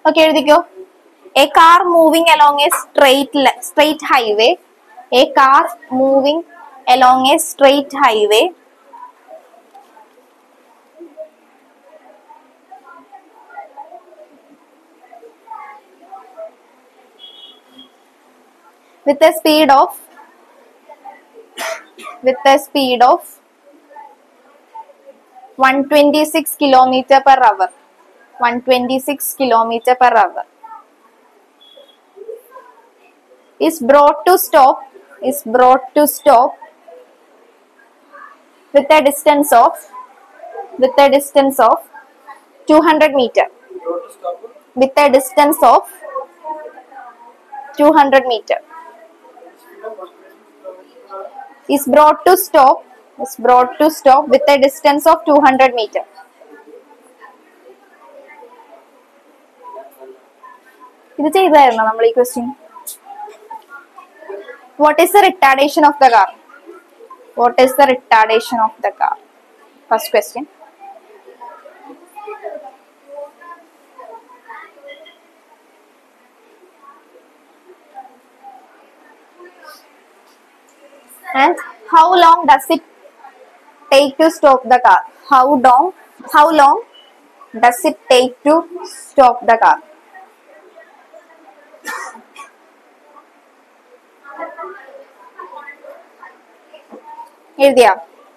Okay എഴുതിക്കോ a car moving along a straight straight highway a car moving along a straight highway with a speed of with a speed of 126 kilometer per hour 126 kilometer per hour is brought to stop is brought to stop with a distance of with a distance of 200 meter with a distance of 200 meter is brought to stop is brought to stop with a distance of 200 meter ഇത് ചെയ്തായിരുന്നോ നമ്മൾ ഈ question what is the retardation of the car what is the retardation of the car first question and how long does it take to stop the car how long how long does it take to stop the car എഴുതിയാ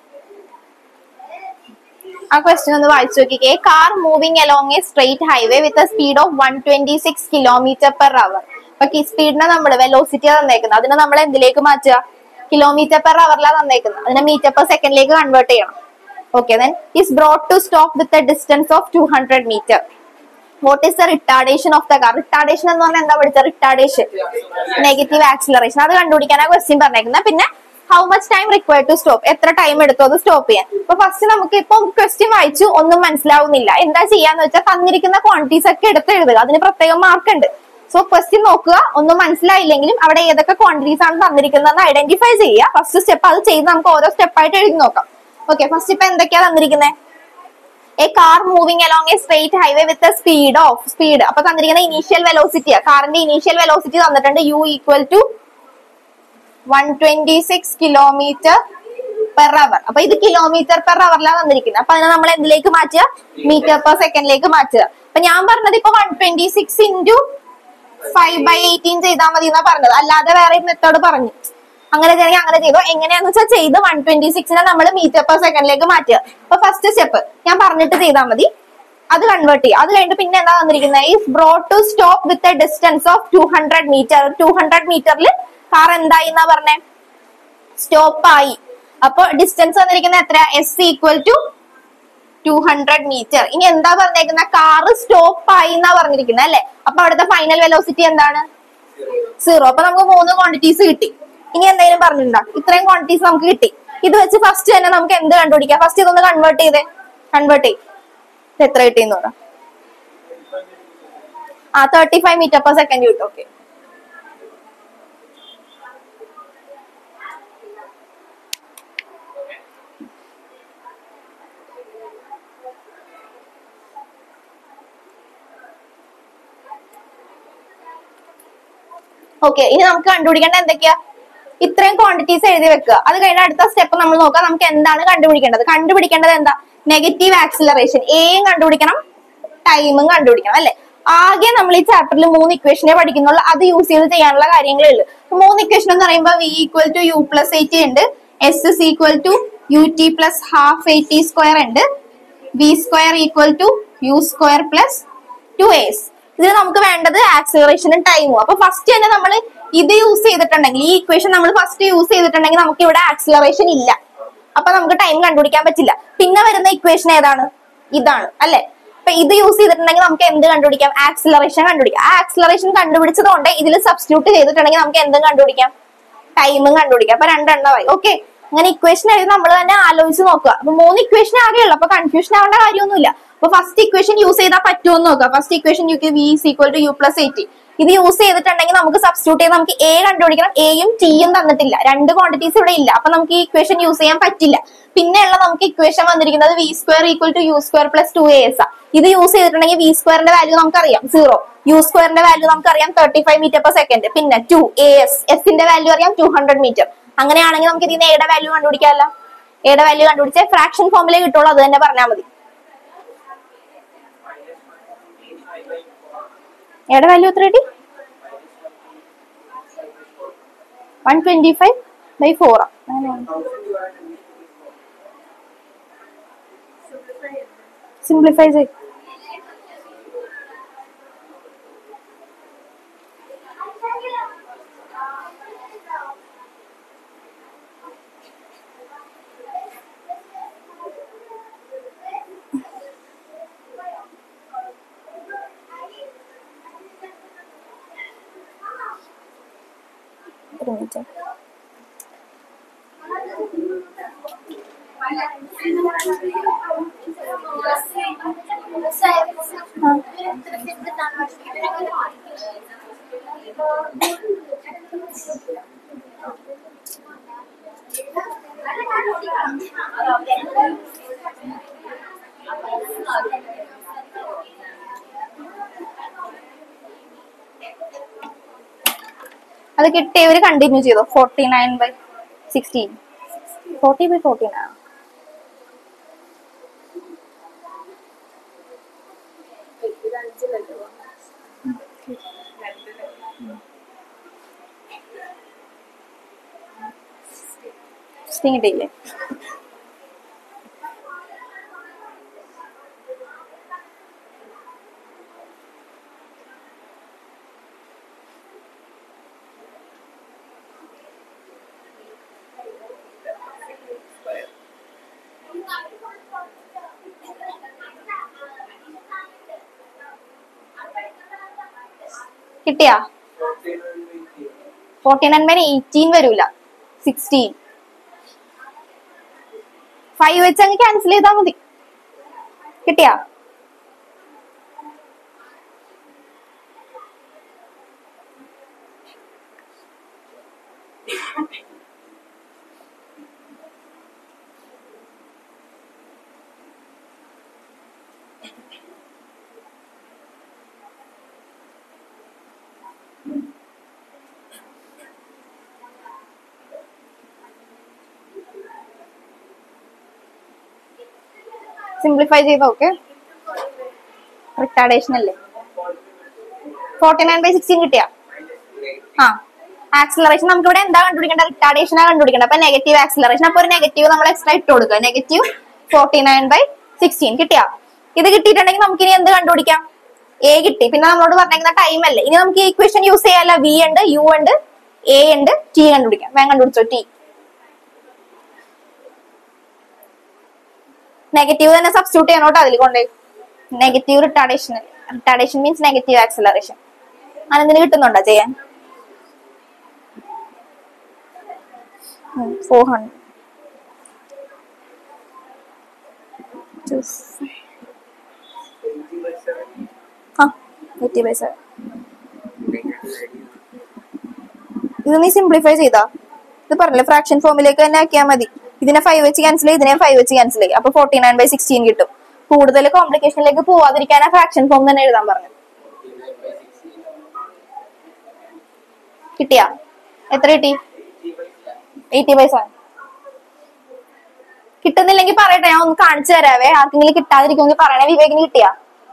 ആ question ഒന്ന് വായിച്ചു നോക്കിക്കേ car moving along a straight highway with a speed of one twenty six kilometre per hour അപ്പൊ സ്പീഡിനെ നമ്മൾ velocity തന്നേക്കുന്നത് അതിനെ നമ്മൾ എന്തിലേക്ക് മാറ്റുക കിലോമീറ്റർ പെർ അവറിലാണ് തന്നേക്കുന്നത് അതിനെ മീറ്റർ പെർ സെക്കൻഡിലേക്ക് കൺവേർട്ട് ചെയ്യണം okay then is brought to stop with a distance of two hundred metre what is the retardation of the car retardation എന്ന് പറഞ്ഞാൽ എന്താ പഠിച്ച റിട്ടാർഡേഷൻ നെഗറ്റീവ് ആക്സിലറേഷൻ അത് കണ്ടുപിടിക്കാനാ ക്വസ്റ്റ്യൻ പറഞ്ഞേക്കുന്നത് പിന്നെ how much time require to stop എത്ര time എടുത്തു അത് സ്റ്റോപ്പ് ചെയ്യാൻ അപ്പൊ ഫസ്റ്റ് നമുക്ക് ഇപ്പൊ ക്വസ്റ്റ്യൻ വായിച്ചു ഒന്നും മനസ്സിലാവുന്നില്ല എന്താ ചെയ്യാന്ന് വെച്ചാൽ തന്നിരിക്കുന്ന ക്വാണ്ടിറ്റീസ് ഒക്കെ എടുത്ത് എഴുതുക അതിന് പ്രത്യേകം മാർക്ക് ഉണ്ട് സോ ക്വസ്റ്റ്യൻ നോക്കുക ഒന്നും മനസ്സിലായില്ലെങ്കിലും അവിടെ ഏതൊക്കെ ക്വാണ്ടിറ്റീസ് ആണ് തന്നിരിക്കുന്നതെന്ന് ഐഡന്റിഫൈ ചെയ്യുക ഫസ്റ്റ് സ്റ്റെപ്പ് അത് ചെയ്ത് നമുക്ക് ഓരോ സ്റ്റെപ്പായിട്ട് എഴുതി നോക്കാം ഓക്കെ ഫസ്റ്റ് ഇപ്പൊ എന്തൊക്കെയാ തന്നിരിക്കുന്നത് a car moving along a straight highway with a speed of speed അപ്പൊ തന്നിരിക്കുന്ന ഇനീഷ്യൽ വെലോസിറ്റിയാ കാറിന്റെ ഇനീഷ്യൽ വെലോസിറ്റി തന്നിട്ടുണ്ട് u equal to one twenty six kilometre per hour അപ്പൊ ഇത് കിലോമീറ്റർ പെർ അവറിലാണ് തന്നിരിക്കുന്നത് അപ്പൊ അതിനെ നമ്മൾ എന്തിലേക്ക് മാറ്റുക മീറ്റർ പെർ സെക്കൻഡിലേക്ക് മാറ്റുക അപ്പൊ ഞാൻ പറഞ്ഞത് ഇപ്പൊ one twenty six into five by eighteen ചെയ്താൽ മതി എന്നാ പറഞ്ഞത് അല്ലാതെ വേറെ മെത്തേഡ് പറഞ്ഞു അങ്ങനെ ചെയ്യണമെങ്കിൽ അങ്ങനെ ചെയ്തോ എങ്ങനെയാന്ന് വെച്ചാൽ ചെയ്ത് വൺ ട്വന്റി സിക്സിനെ നമ്മൾ മീറ്റർ പെർ സെക്കൻഡിലേക്ക് മാറ്റുക അപ്പൊ ഫസ്റ്റ് സ്റ്റെപ്പ് ഞാൻ പറഞ്ഞിട്ട് ചെയ്താൽ മതി അത് കൺവേർട്ട് ചെയ്യുക അത് കഴിഞ്ഞിട്ട് പിന്നെ എന്താ വന്നിരിക്കുന്നത് is brought to stop with a distance of two hundred metre two hundred മീറ്ററിൽ കാർ എന്തായി എന്നാ പറഞ്ഞേ സ്റ്റോപ്പ് ആയി അപ്പൊ ഡിസ്റ്റൻസ് വന്നിരിക്കുന്നത് എത്ര s equal to two hundred metre ഇനി എന്താ പറഞ്ഞേക്കുന്ന കാറ് സ്റ്റോപ്പ് ആയി എന്നാ പറഞ്ഞിരിക്കുന്നത് അല്ലെ അപ്പൊ അവിടുത്തെ ഫൈനൽ വെലോസിറ്റി എന്താണ് സീറോ അപ്പൊ നമുക്ക് മൂന്ന് ക്വാണ്ടിറ്റീസ് കിട്ടി ഇനി എന്തെങ്കിലും പറഞ്ഞിട്ടുണ്ടോ ഇത്രയും ക്വാണ്ടിറ്റീസ് നമുക്ക് കിട്ടി ഇത് വെച്ച് ഫസ്റ്റ് തന്നെ നമുക്ക് എന്ത് കണ്ടുപിടിക്കാം ഫസ്റ്റ് ഇതൊന്ന് കൺവേർട്ട് ചെയ്തേ കൺവേർട്ട് ചെയ്യും ഇത് എത്ര കിട്ടിയെന്ന് നോക്കാം ആ thirty five metre per second കിട്ടും ഓക്കെ ഓക്കെ ഇനി നമുക്ക് കണ്ടുപിടിക്കേണ്ട എന്തൊക്കെയാ ഇത്രയും ക്വാണ്ടിറ്റീസ് എഴുതി വെക്കുക അത് കഴിഞ്ഞ അടുത്ത സ്റ്റെപ്പ് നമ്മൾ നോക്കാം നമുക്ക് എന്താണ് കണ്ടുപിടിക്കേണ്ടത് കണ്ടുപിടിക്കേണ്ടത് എന്താ നെഗറ്റീവ് ആക്സിലറേഷൻ എയും കണ്ടുപിടിക്കണം ടൈമും കണ്ടുപിടിക്കണം അല്ലെ ആകെ നമ്മൾ ഈ ചാപ്റ്ററിൽ മൂന്ന് ഇക്വേഷനെ പഠിക്കുന്നുള്ളൂ അത് യൂസ് ചെയ്ത് ചെയ്യാനുള്ള കാര്യങ്ങളേ ഉള്ളൂ അപ്പൊ മൂന്ന് ഇക്വേഷൻ എന്ന് പറയുമ്പോൾ v equal to u plus a t ഉണ്ട് s is equal to u t plus half a t square ഉണ്ട് v square equal to u square plus two s ഇതിന് നമുക്ക് വേണ്ടത് ആക്സിലറേഷനും ടൈമും അപ്പൊ ഫസ്റ്റ് തന്നെ നമ്മൾ ഇത് യൂസ് ചെയ്തിട്ടുണ്ടെങ്കിൽ ഈ ഇക്വേഷൻ നമ്മൾ ഫസ്റ്റ് യൂസ് ചെയ്തിട്ടുണ്ടെങ്കിൽ നമുക്ക് ഇവിടെ ആക്സിലറേഷൻ ഇല്ല അപ്പൊ നമുക്ക് ടൈം കണ്ടുപിടിക്കാൻ പറ്റില്ല പിന്നെ വരുന്ന ഇക്വേഷൻ ഏതാണ് ഇതാണ് അല്ലെ അപ്പൊ ഇത് യൂസ് ചെയ്തിട്ടുണ്ടെങ്കിൽ നമുക്ക് എന്ത് കണ്ടുപിടിക്കാം ആക്സിലറേഷൻ കണ്ടുപിടിക്കാം ആ ആക്സിലറേഷൻ കണ്ടുപിടിച്ചത് കൊണ്ട് ഇതിൽ സബ്സ്റ്റിറ്റ്യൂട്ട് ചെയ്തിട്ടുണ്ടെങ്കിൽ നമുക്ക് എന്തും കണ്ടുപിടിക്കാം ടൈമും കണ്ടുപിടിക്കാം അപ്പൊ രണ്ടെണ്ണമായി ഓക്കെ അങ്ങനെ ഇക്വേഷൻ എഴുതി നമ്മൾ തന്നെ ആലോചിച്ച് നോക്കുക അപ്പൊ മൂന്ന് ഇക്വേഷൻ ആകെയുള്ളൂ അപ്പൊ കൺഫ്യൂഷൻ ആവേണ്ട കാര്യമൊന്നുമില്ല അപ്പൊ ഫസ്റ്റ് ഇക്വേഷൻ യൂസ് ചെയ്താൽ പറ്റുമോ എന്ന് നോക്കുക first equation u k v is equal to u plus a t ഇത് യൂസ് ചെയ്തിട്ടുണ്ടെങ്കിൽ നമുക്ക് സബ്സ്റ്റിറ്റ്യൂട്ട് ചെയ്ത് നമുക്ക് എ കണ്ടുപിടിക്കണം എയും ടിയും തന്നിട്ടില്ല രണ്ട് ക്വാണ്ടിറ്റീസ് ഇവിടെ ഇല്ല അപ്പൊ നമുക്ക് ഈ ഇക്വേഷൻ യൂസ് ചെയ്യാൻ പറ്റില്ല പിന്നെയുള്ള നമുക്ക് ഇക്വേഷൻ വന്നിരിക്കുന്നത് v square equal to u square plus two a s ഇത് യൂസ് ചെയ്തിട്ടുണ്ടെങ്കിൽ വി സ്ക്വയറിന്റെ വാല്യൂ നമുക്കറിയാം സീറോ യു സ്ക്വയറിന്റെ വാല്യൂ നമുക്കറിയാം thirty five metre per second പിന്നെ ടു എ എസ് എസിന്റെ വാല്യൂ അറിയാം ടു ഹൺഡ്രഡ് മീറ്റർ അങ്ങനെയാണെങ്കിൽ നമുക്ക് ഇതിന് എയുടെ വാല്യൂ കണ്ടുപിടിക്കാമല്ലോ എയുടെ വാല്യൂ കണ്ടുപിടിച്ച് ഫ്രാക്ഷൻ ഫോമിലേ കിട്ടുള്ളൂ അത് തന്നെ പറഞ്ഞാൽ മതി എയുടെ വാല്യൂ എത്ര കിട്ടി one twenty five by four simplify ചെയ്ത് ഒരു മിനിറ്റ് അത് കിട്ടിയവര് കണ്ടിന്യൂ ചെയ്തു forty nine by sixteen forty by fourteen ആണ് സിക്സ്റ്റീൻ കിട്ടിയില്ലേ കിട്ടിയാ ഫോർട്ടി നയൻ ബൈ എയ്റ്റീൻ വരൂല സിക്സ്റ്റീൻ ഫൈവ് വെച്ച് അങ്ങ് ക്യാൻസൽ ചെയ്താൽ മതി കിട്ടിയാ സിംപ്ലിഫൈ ചെയ്ത് നോക്ക് റിട്ടാർഡേഷൻ അല്ലേ ഫോർട്ടി നയൻ ബൈ സിക്സ്റ്റീൻ കിട്ടിയ ആ ആക്സിലറേഷൻ നമുക്ക് ഇവിടെ എന്താ കണ്ടുപിടിക്കേണ്ട റിട്ടാർഡേഷൻ ആണ് കണ്ടുപിടിക്കേണ്ടത് അപ്പൊ നെഗറ്റീവ് ആക്സിലറേഷൻ അപ്പൊ ഒരു നെഗറ്റീവ് നമ്മൾ എക്സ്ട്രാ ഇട്ട് കൊടുക്കുക negative forty nine by sixteen കിട്ടിയ ഇത് കിട്ടിയിട്ടുണ്ടെങ്കിൽ നമുക്ക് ഇനി എന്ത് കണ്ടുപിടിക്കാം എ കിട്ടി പിന്നെ നമ്മളോട് പറഞ്ഞേക്കുന്ന ടൈം അല്ലേ ഇനി നമുക്ക് ഈ ഇക്വേഷൻ യൂസ് ചെയ്യാമല്ലോ വി ഉണ്ട് യു ഉണ്ട് എ ഉണ്ട് ടി കണ്ടുപിടിക്കാം വേഗം കണ്ടുപിടിച്ചോ ടി നെഗറ്റീവ് തന്നെ സബ്സ്റ്റിറ്റ്യൂട്ട് ചെയ്യണം കേട്ടോ അതിൽ കൊണ്ടേ negative retardation retardation means negative acceleration അതെന്തിന് കിട്ടുന്നുണ്ടോ ചെയ്യാൻ ഫോർ ഹൺഡ്രഡ് ആ എയ്റ്റി ബൈ സെവൻ ഇത് നീ സിംപ്ലിഫൈ ചെയ്താ ഇത് പറഞ്ഞില്ലേ ഫ്രാക്ഷൻ ഫോമിലേക്ക് തന്നെ ആക്കിയാൽ മതി ഇതിനെ ഫൈവ് വെച്ച് ക്യാൻസൽ ചെയ്യും ഇതിനെ ഫൈവ് വെച്ച് ക്യാൻസൽ ചെയ്യും അപ്പൊ ഫോർട്ടി നയൻ ബൈ സിക്സ്റ്റീൻ കിട്ടും കൂടുതൽ കോംപ്ലിക്കേഷനിലേക്ക് പോവാതിരിക്കാൻ ആ ഫ്രാക്ഷൻ ഫോം തന്നെ എഴുതാൻ പറഞ്ഞു കിട്ടിയാ എത്ര കിട്ടി എയ്റ്റി ബൈ സെവൻ കിട്ടുന്നില്ലെങ്കിൽ പറയട്ടെ ഞാൻ ഒന്ന് കാണിച്ചു തരാവേ ആർക്കെങ്കിലും കിട്ടാതിരിക്കുമെങ്കിൽ പറയണേ വിവേകിന് കിട്ടിയാ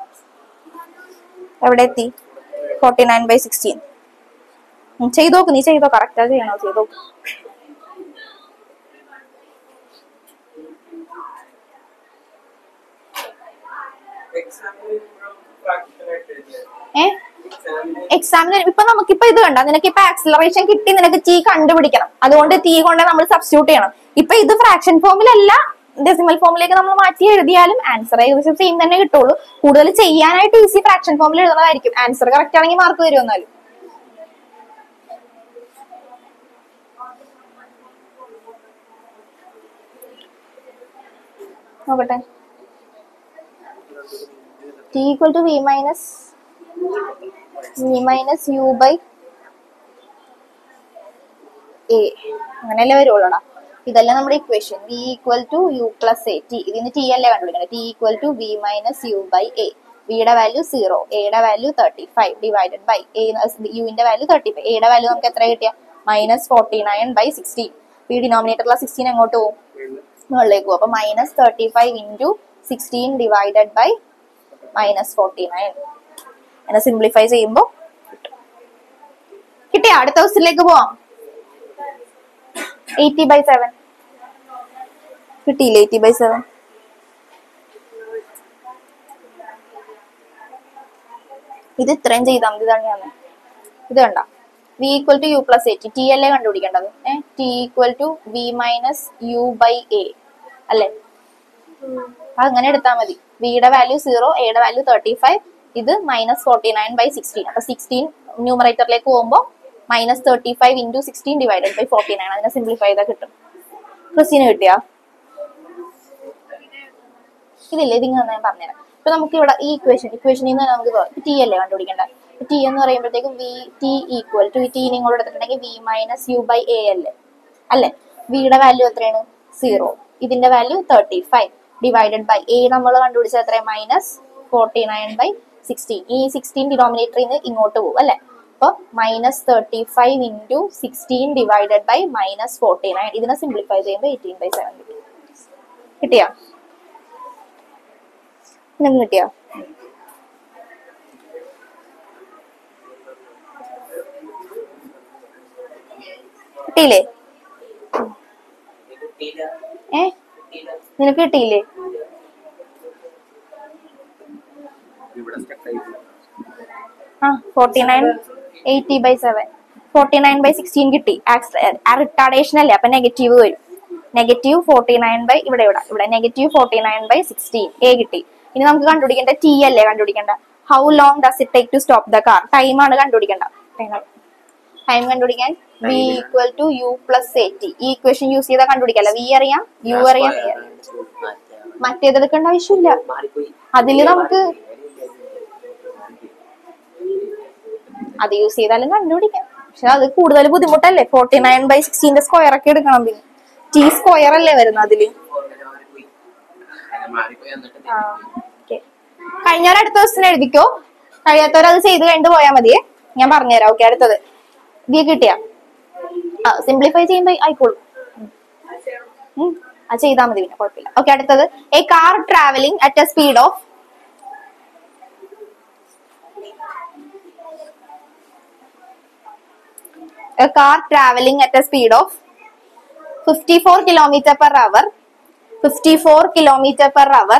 എവിടെ എത്തി ഫോർട്ടി നയൻ ബൈ സിക്സ്റ്റീൻ ചെയ്തു നോക്ക് നീ ചെയ്തോ കറക്റ്റാ ചെയ്യണോ ചെയ്തു നോക്ക് ഏ എക്സാമിന് ഇപ്പൊ നമുക്കിപ്പോ ഇത് കണ്ട നിനക്ക് ഇപ്പൊ ആക്സിലറേഷൻ കിട്ടി നിനക്ക് ടി കണ്ടുപിടിക്കണം അതുകൊണ്ട് ടി കൊണ്ട് നമ്മൾ സബ്സ്റ്റിറ്റ്യൂട്ട് ചെയ്യണം ഇപ്പൊ ഇത് ഫ്രാക്ഷൻ ഫോമിലല്ല ഡെസിമൽ ഫോമിലേക്ക് നമ്മൾ മാറ്റി എഴുതിയാലും ആൻസർ ഏകദേശം സെയിം തന്നെ കിട്ടുള്ളൂ കൂടുതൽ ചെയ്യാനായിട്ട് ഈസി ഫ്രാക്ഷൻ ഫോമിൽ എഴുതുന്നതായിരിക്കും ആൻസർ കറക്റ്റ് ആണെങ്കിൽ മാർക്ക് വരും എന്നാലും നോക്കട്ടെ t equal to v minus v minus u by a അങ്ങനെയല്ലേ വരുള്ളൂടാ ഇതല്ല നമ്മുടെ equation v equal to u plus a t ഇതിന് ടി അല്ലേ കണ്ടുപിടിക്കണം t equal to v minus u by a വിയുടെ വാല്യൂ സീറോ എയുടെ value thirty five divided by a യുവിന്റെ വാല്യൂ തേർട്ടി ഫൈവ് എയുടെ വാല്യൂ നമുക്ക് എത്ര കിട്ടിയ minus forty nine by sixteen ഈ ഡിനോമിനേറ്ററിലെ സിക്സ്റ്റീൻ എങ്ങോട്ട് പോകും മുകളിലേക്ക് പോകും അപ്പൊ minus thirty five into sixteen divided by minus forty nine അങ്ങനെ സിംപ്ലിഫൈ ചെയ്യുമ്പോൾ കിട്ടിയ അടുത്ത ക്വസ്റ്റിലേക്ക് പോവാം എയ്റ്റി ബൈ സെവൻ കിട്ടിയില്ലേ എയ്റ്റി ബൈ സെവൻ ഇത് ഇത്രയും ചെയ്താൽ മതി ഇതാണ് ഞാൻ ഇത് കണ്ട v equal to u plus a t t അല്ലേ കണ്ടുപിടിക്കേണ്ടത് ഏഹ് t equal to v minus u by a അല്ലേ അങ്ങനെ എടുത്താൽ മതി വിയുടെ വാല്യൂ സീറോ എയുടെ വാല്യൂ തേർട്ടി ഫൈവ് ഇത് minus forty nine by sixteen അപ്പൊ സിക്സ്റ്റീൻ ന്യൂമറേറ്ററിലേക്ക് പോകുമ്പോൾ minus thirty five into sixteen divided by forty nine അതിനെ സിംപ്ലിഫൈ ചെയ്താൽ കിട്ടും ക്രിസ്റ്റീന് കിട്ടിയാ ഇതില്ലേ ഇതിങ്ങനെ ഞാൻ പറഞ്ഞുതരാം ഇപ്പൊ നമുക്ക് ഇവിടെ ഈ ഇക്വേഷൻ ഇക്വേഷനിൽ നിന്ന് നമുക്ക് ടി അല്ലേ കണ്ടുപിടിക്കേണ്ടത് ടി എന്ന് പറയുമ്പോഴത്തേക്കും v t equal to t നിങ്ങൾ എടുത്തിട്ടുണ്ടെങ്കിൽ v minus u by a അല്ലേ അല്ലേ വിയുടെ വാല്യൂ എത്രയാണ് സീറോ ഇതിന്റെ value thirty five divided by a നമ്മൾ കണ്ടുപിടിച്ചത് എത്രയാണ് minus forty nine by sixteen ഈ സിക്സ്റ്റീൻ ഡിനോമിനേറ്ററിൽ നിന്ന് ഇങ്ങോട്ട് പോകും അല്ലേ അപ്പൊ minus thirty five into sixteen divided by minus forty nine ഇതിനെ സിംപ്ലിഫൈ ചെയ്യുമ്പോൾ എയ്റ്റീൻ ബൈ സെവൻ കിട്ടി കിട്ടിയാ നിങ്ങൾക്ക് കിട്ടിയോ കിട്ടിയില്ലേ ഏ നിനക്ക് കിട്ടിയില്ലേ ഇവിടെ stuck ആയി പോയി. ആ forty nine eighty by seven forty nine by sixteen കിട്ടി റിട്ടാർഡേഷൻ അല്ലേ അപ്പൊ നെഗറ്റീവ് വരും നെഗറ്റീവ് ഫോർട്ടി നയൻ ബൈ ഇവിടെ ഇവിടെ ഇവിടെ negative forty nine by sixteen a കിട്ടി ഇനി നമുക്ക് കണ്ടുപിടിക്കേണ്ട ടി അല്ലേ കണ്ടുപിടിക്കേണ്ട how long does it take to stop the car time ആണ് കണ്ടുപിടിക്കേണ്ട ടൈം കണ്ടുപിടിക്കാൻ v equal to u plus a t ഈ ഇക്വേഷൻ യൂസ് ചെയ്താൽ കണ്ടുപിടിക്കല്ല വി അറിയാം യു അറിയാം A അറിയാം മറ്റേതെടുക്കേണ്ട ആവശ്യമില്ല മാറിപ്പോയി അതില് നമുക്ക് അത് യൂസ് ചെയ്താലും കണ്ടുപിടിക്കാം പക്ഷെ അത് കൂടുതൽ ബുദ്ധിമുട്ടല്ലേ ഫോർട്ടി നയൻ ബൈ സിക്സ്റ്റീന്റെ സ്ക്വയർ ഒക്കെ എടുക്കണം പിന്നെ ടി സ്ക്വയർ അല്ലേ വരുന്നത് അതില് മാറിപ്പോയി അങ്ങനെ മാറിപ്പോയി എന്നിട്ട് ആ, okay. കഴിഞ്ഞവർ അടുത്ത ദിവസം എഴുതിക്കോ കഴിയാത്തവർ അത് ചെയ്ത് കഴിഞ്ഞിട്ട് പോയാൽ മതിയേ ഞാൻ പറഞ്ഞുതരാം ഓക്കെ അടുത്തത് ഇതിയെ കിട്ടിയാ ആ സിംപ്ലിഫൈ ചെയ്യുമ്പോ ആയിക്കോളും ഉം. അത് ചെയ്താൽ മതി പിന്നെ കുഴപ്പമില്ല ഓക്കെ അടുത്തത് a car travelling at a speed of a car traveling at a speed of 54 kilometer per hour 54 kilometer per hour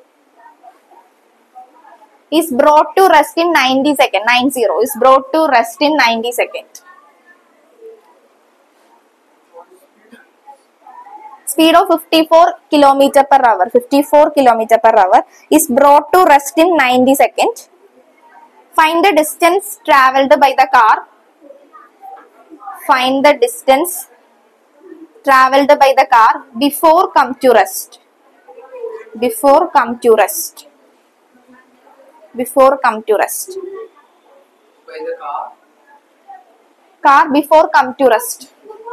is brought to rest in 90 second 90 is brought to rest in 90 second speed of 54 kilometer per hour 54 kilometer per hour is brought to rest in 90 second find the distance traveled by the car find the distance traveled by the car before come to rest before come to rest before come to rest by the car car before come to rest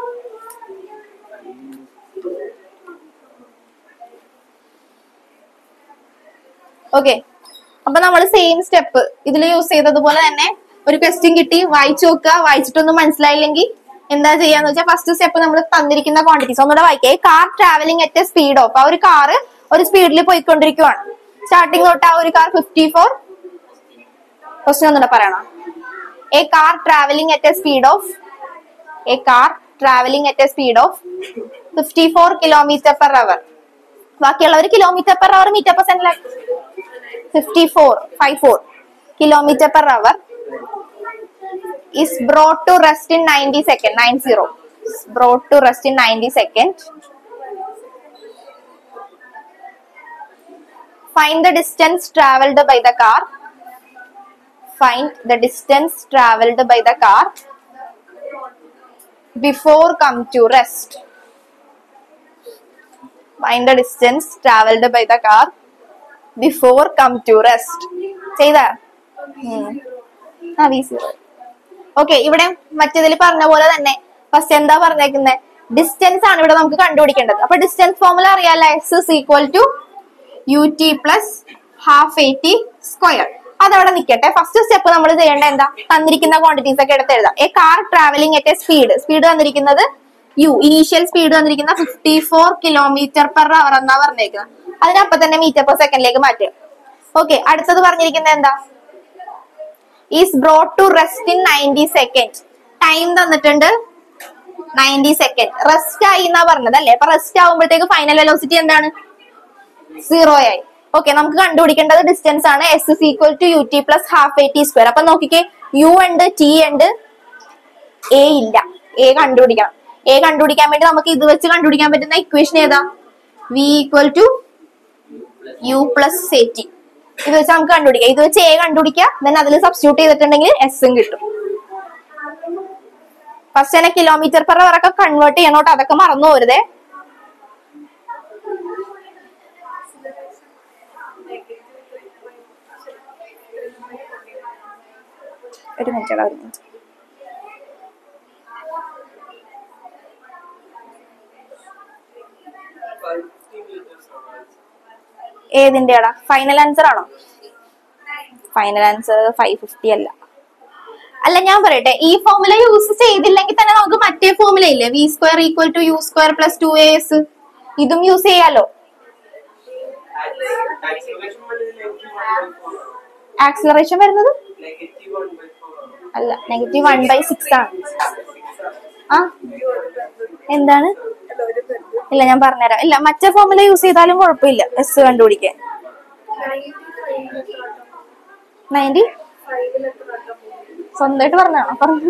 okay അപ്പൊ നമ്മൾ same step ഇതിൽ use ചെയ്തതുപോലെ തന്നെ ഒരു question കിട്ടി വായിച്ചു നോക്കുക വായിച്ചിട്ടൊന്നും മനസ്സിലായില്ലെങ്കിൽ എന്താ ചെയ്യാന്ന് വെച്ചാൽ ഫസ്റ്റ് സ്റ്റെപ്പ് നമ്മൾ തന്നിരിക്കുന്ന ക്വാണ്ടിറ്റീസ് ഒന്നുകൂടെ വായിക്കേ car travelling at a speed of ആ ഒരു കാറ് ഒരു സ്പീഡിൽ പോയിക്കൊണ്ടിരിക്കുവാണ് സ്റ്റാർട്ടിങ് തൊട്ട് ആ ഒരു കാർ ഫിഫ്റ്റി ഫോർ ക്വസ്റ്റ്യൻ ഒന്നുകൂടെ പറയണം a car travelling at a speed of a car travelling at a speed of fifty four kilometre per hour ബാക്കിയുള്ളവർ kilometre per hour metre per second fifty four five four kilometre per hour is brought to rest in 90 second 90 is brought to rest in 90 second find the distance traveled by the car find the distance traveled by the car before come to rest find the distance traveled by the car before come to rest ചെയ്താ ആ V zero okay ഇവിടെ മറ്റേതിൽ പറഞ്ഞ പോലെ തന്നെ first എന്താ പറഞ്ഞേക്കുന്നത് distance ആണ് ഇവിടെ നമുക്ക് കണ്ടുപിടിക്കേണ്ടത് അപ്പൊ ഡിസ്റ്റൻസ് ഫോർമുല അറിയാലോ s is equal to u t plus half a t square അതവിടെ നിൽക്കട്ടെ ഫസ്റ്റ് സ്റ്റെപ്പ് നമ്മൾ ചെയ്യേണ്ട എന്താ തന്നിരിക്കുന്ന ക്വാണ്ടിറ്റീസ് ഒക്കെ എടുത്ത് എഴുതാം a car travelling at a speed speed തന്നിരിക്കുന്നത് യു ഇനീഷ്യൽ സ്പീഡ് തന്നിരിക്കുന്ന fifty four kilometre per hour എന്നാ പറഞ്ഞേക്കുന്നത് അതിനപ്പൊ തന്നെ മീറ്റർ പെർ സെക്കൻഡിലേക്ക് മാറ്റുക ഓക്കെ അടുത്തത് പറഞ്ഞിരിക്കുന്നത് എന്താ is brought to rest in ninety second time തന്നിട്ടുണ്ട് നയൻറ്റി സെക്കൻഡ് റെസ്റ്റ് ആയി എന്നാ പറഞ്ഞത് അല്ലേ അപ്പൊ റെസ്റ്റ് ആകുമ്പോഴത്തേക്ക് ഫൈനൽ വെലോസിറ്റി എന്താണ് സീറോ ആയി ഓക്കെ നമുക്ക് കണ്ടുപിടിക്കേണ്ടത് ഡിസ്റ്റൻസ് ആണ് s is equal to u t plus half a t square അപ്പൊ നോക്കിക്കേ യു ഉണ്ട് ടി ഉണ്ട് എ ഇല്ല എ കണ്ടുപിടിക്കണം എ കണ്ടുപിടിക്കാൻ വേണ്ടി നമുക്ക് ഇത് വെച്ച് കണ്ടുപിടിക്കാൻ പറ്റുന്ന ഇക്വേഷൻ ഏതാ v equal to u plus a t ഇത് വെച്ച് നമുക്ക് കണ്ടുപിടിക്കാം ഇത് വെച്ച് എ കണ്ടുപിടിക്കുക ദെൻ അതിൽ സബ്സ്റ്റിറ്റ്യൂട്ട് ചെയ്തിട്ടുണ്ടെങ്കിൽ എസും കിട്ടും ഫസ്റ്റ് തന്നെ കിലോമീറ്റർ പെർ അവർ ഒക്കെ കൺവേർട്ട് ചെയ്യണോട്ട് അതൊക്കെ മറന്നു പോരുതേ ഒരു മിനിറ്റ് ഒരു മിനിറ്റ് ഏതിന്റെയാടാ ഫൈനൽ ആൻസർ ആണോ ഫൈനൽ ആൻസർ ഫൈവ് ഫിഫ്റ്റി അല്ല അല്ല ഞാൻ പറയട്ടെ ഈ ഫോമുല യൂസ് ചെയ്തില്ലെങ്കിൽ തന്നെ നമുക്ക് മറ്റേ ഫോമുല ഇല്ലേ v square equal to u square plus two a s ഇതും യൂസ് ചെയ്യാലോ ആക്സിലറേഷൻ വരുന്നത് അല്ല നെഗറ്റീവ് വൺ ബൈ സിക്സ് ആണ് ആ എന്താണ് ഇല്ല ഞാൻ പറഞ്ഞുതരാം ഇല്ല മറ്റേ ഫോമുല യൂസ് ചെയ്താലും കുഴപ്പമില്ല എസ് കണ്ടുപിടിക്കാൻ നയൻറ്റി സ്വന്തമായിട്ട് പറഞ്ഞാണോ പറഞ്ഞു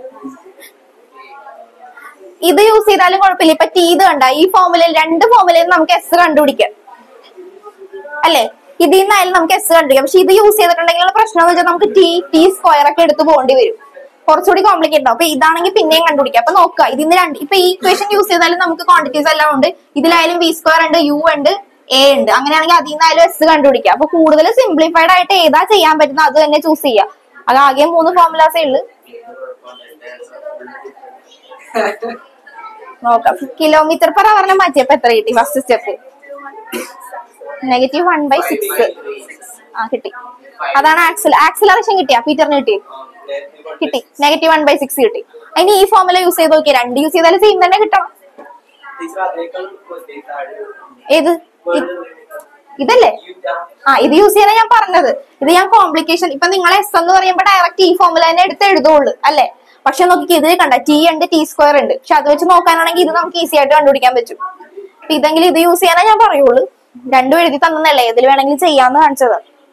ഇത് യൂസ് ചെയ്താലും കുഴപ്പമില്ല ഇപ്പൊ ടി ഇത് കണ്ട ഈ ഫോമുലയിൽ രണ്ട് ഫോമുലയിൽ നമുക്ക് എസ് കണ്ടുപിടിക്കാം അല്ലേ ഇതിൽ നിന്നായാലും നമുക്ക് എസ് കണ്ടുപിടിക്കാം പക്ഷെ ഇത് യൂസ് ചെയ്തിട്ടുണ്ടെങ്കിലുള്ള പ്രശ്നം എന്ന് വെച്ചാൽ നമുക്ക് ടി ടി സ്ക്വയർ ഒക്കെ എടുത്ത് പോകേണ്ടി വരും കുറച്ചുകൂടി കോംപ്ലിക്കേറ്റ് ആവും അപ്പൊ ഇതാണെങ്കിൽ പിന്നെയും കണ്ടുപിടിക്കാം അപ്പൊ നോക്കുക ഇതിന് രണ്ട് ഇപ്പൊ ഈ ഇക്വേഷൻ യൂസ് ചെയ്താലും നമുക്ക് ക്വാണ്ടിറ്റീസ് എല്ലാം ഉണ്ട് ഇതിലായാലും വി സ്ക്വയർ ഉണ്ട് യു ഉണ്ട് എ ഉണ്ട് അങ്ങനെയാണെങ്കിൽ അതിൽ നിന്നായാലും എസ് കണ്ടുപിടിക്കാം അപ്പൊ കൂടുതൽ സിംപ്ലിഫൈഡ് ആയിട്ട് ഏതാ ചെയ്യാൻ പറ്റുന്ന അത് തന്നെ ചൂസ് ചെയ്യാം അത് ആകെ മൂന്ന് ഫോർമുലാസേ ഉള്ളു നോക്കാം കിലോമീറ്റർ പെർ അവറിനെ മാറ്റിയപ്പോ എത്ര കിട്ടി first step negative one by six ആ കിട്ടി അതാണ് ആക്സിൽ ആക്സിലറേഷൻ കിട്ടിയാ പീറ്ററിന് കിട്ടി കിട്ടി നെഗറ്റീവ് വൺ ബൈ സിക്സ് കിട്ടി അതിന് ഈ ഫോമുല യൂസ് ചെയ്ത് നോക്കി രണ്ട് യൂസ് ചെയ്താലും സെയിം തന്നെ കിട്ടണം ഏത് ഇ- ഇതല്ലേ ആ ഇത് യൂസ് ചെയ്യാനാ ഞാൻ പറഞ്ഞത് ഇത് ഞാൻ കോംപ്ലിക്കേഷൻ ഇപ്പൊ നിങ്ങൾ എസ് എന്ന് പറയുമ്പോൾ ഡയറക്റ്റ് ഈ ഫോമുല തന്നെ എടുത്ത് എഴുതുള്ളൂ അല്ലേ പക്ഷെ നോക്കി ഇതിൽ കണ്ട ടി ഉണ്ട് ടി സ്ക്വയർ ഉണ്ട് പക്ഷെ അത് വെച്ച് നോക്കാനാണെങ്കിൽ ഇത് നമുക്ക് ഈസി ആയിട്ട് കണ്ടുപിടിക്കാൻ പറ്റും അപ്പൊ ഇതെങ്കിലും ഇത് യൂസ് ചെയ്യാനേ ഞാൻ പറയുള്ളൂ രണ്ടും എഴുതി തന്നല്ലേ ഇതിൽ വേണമെങ്കിൽ ചെയ്യാന്ന് കാണിച്ചത്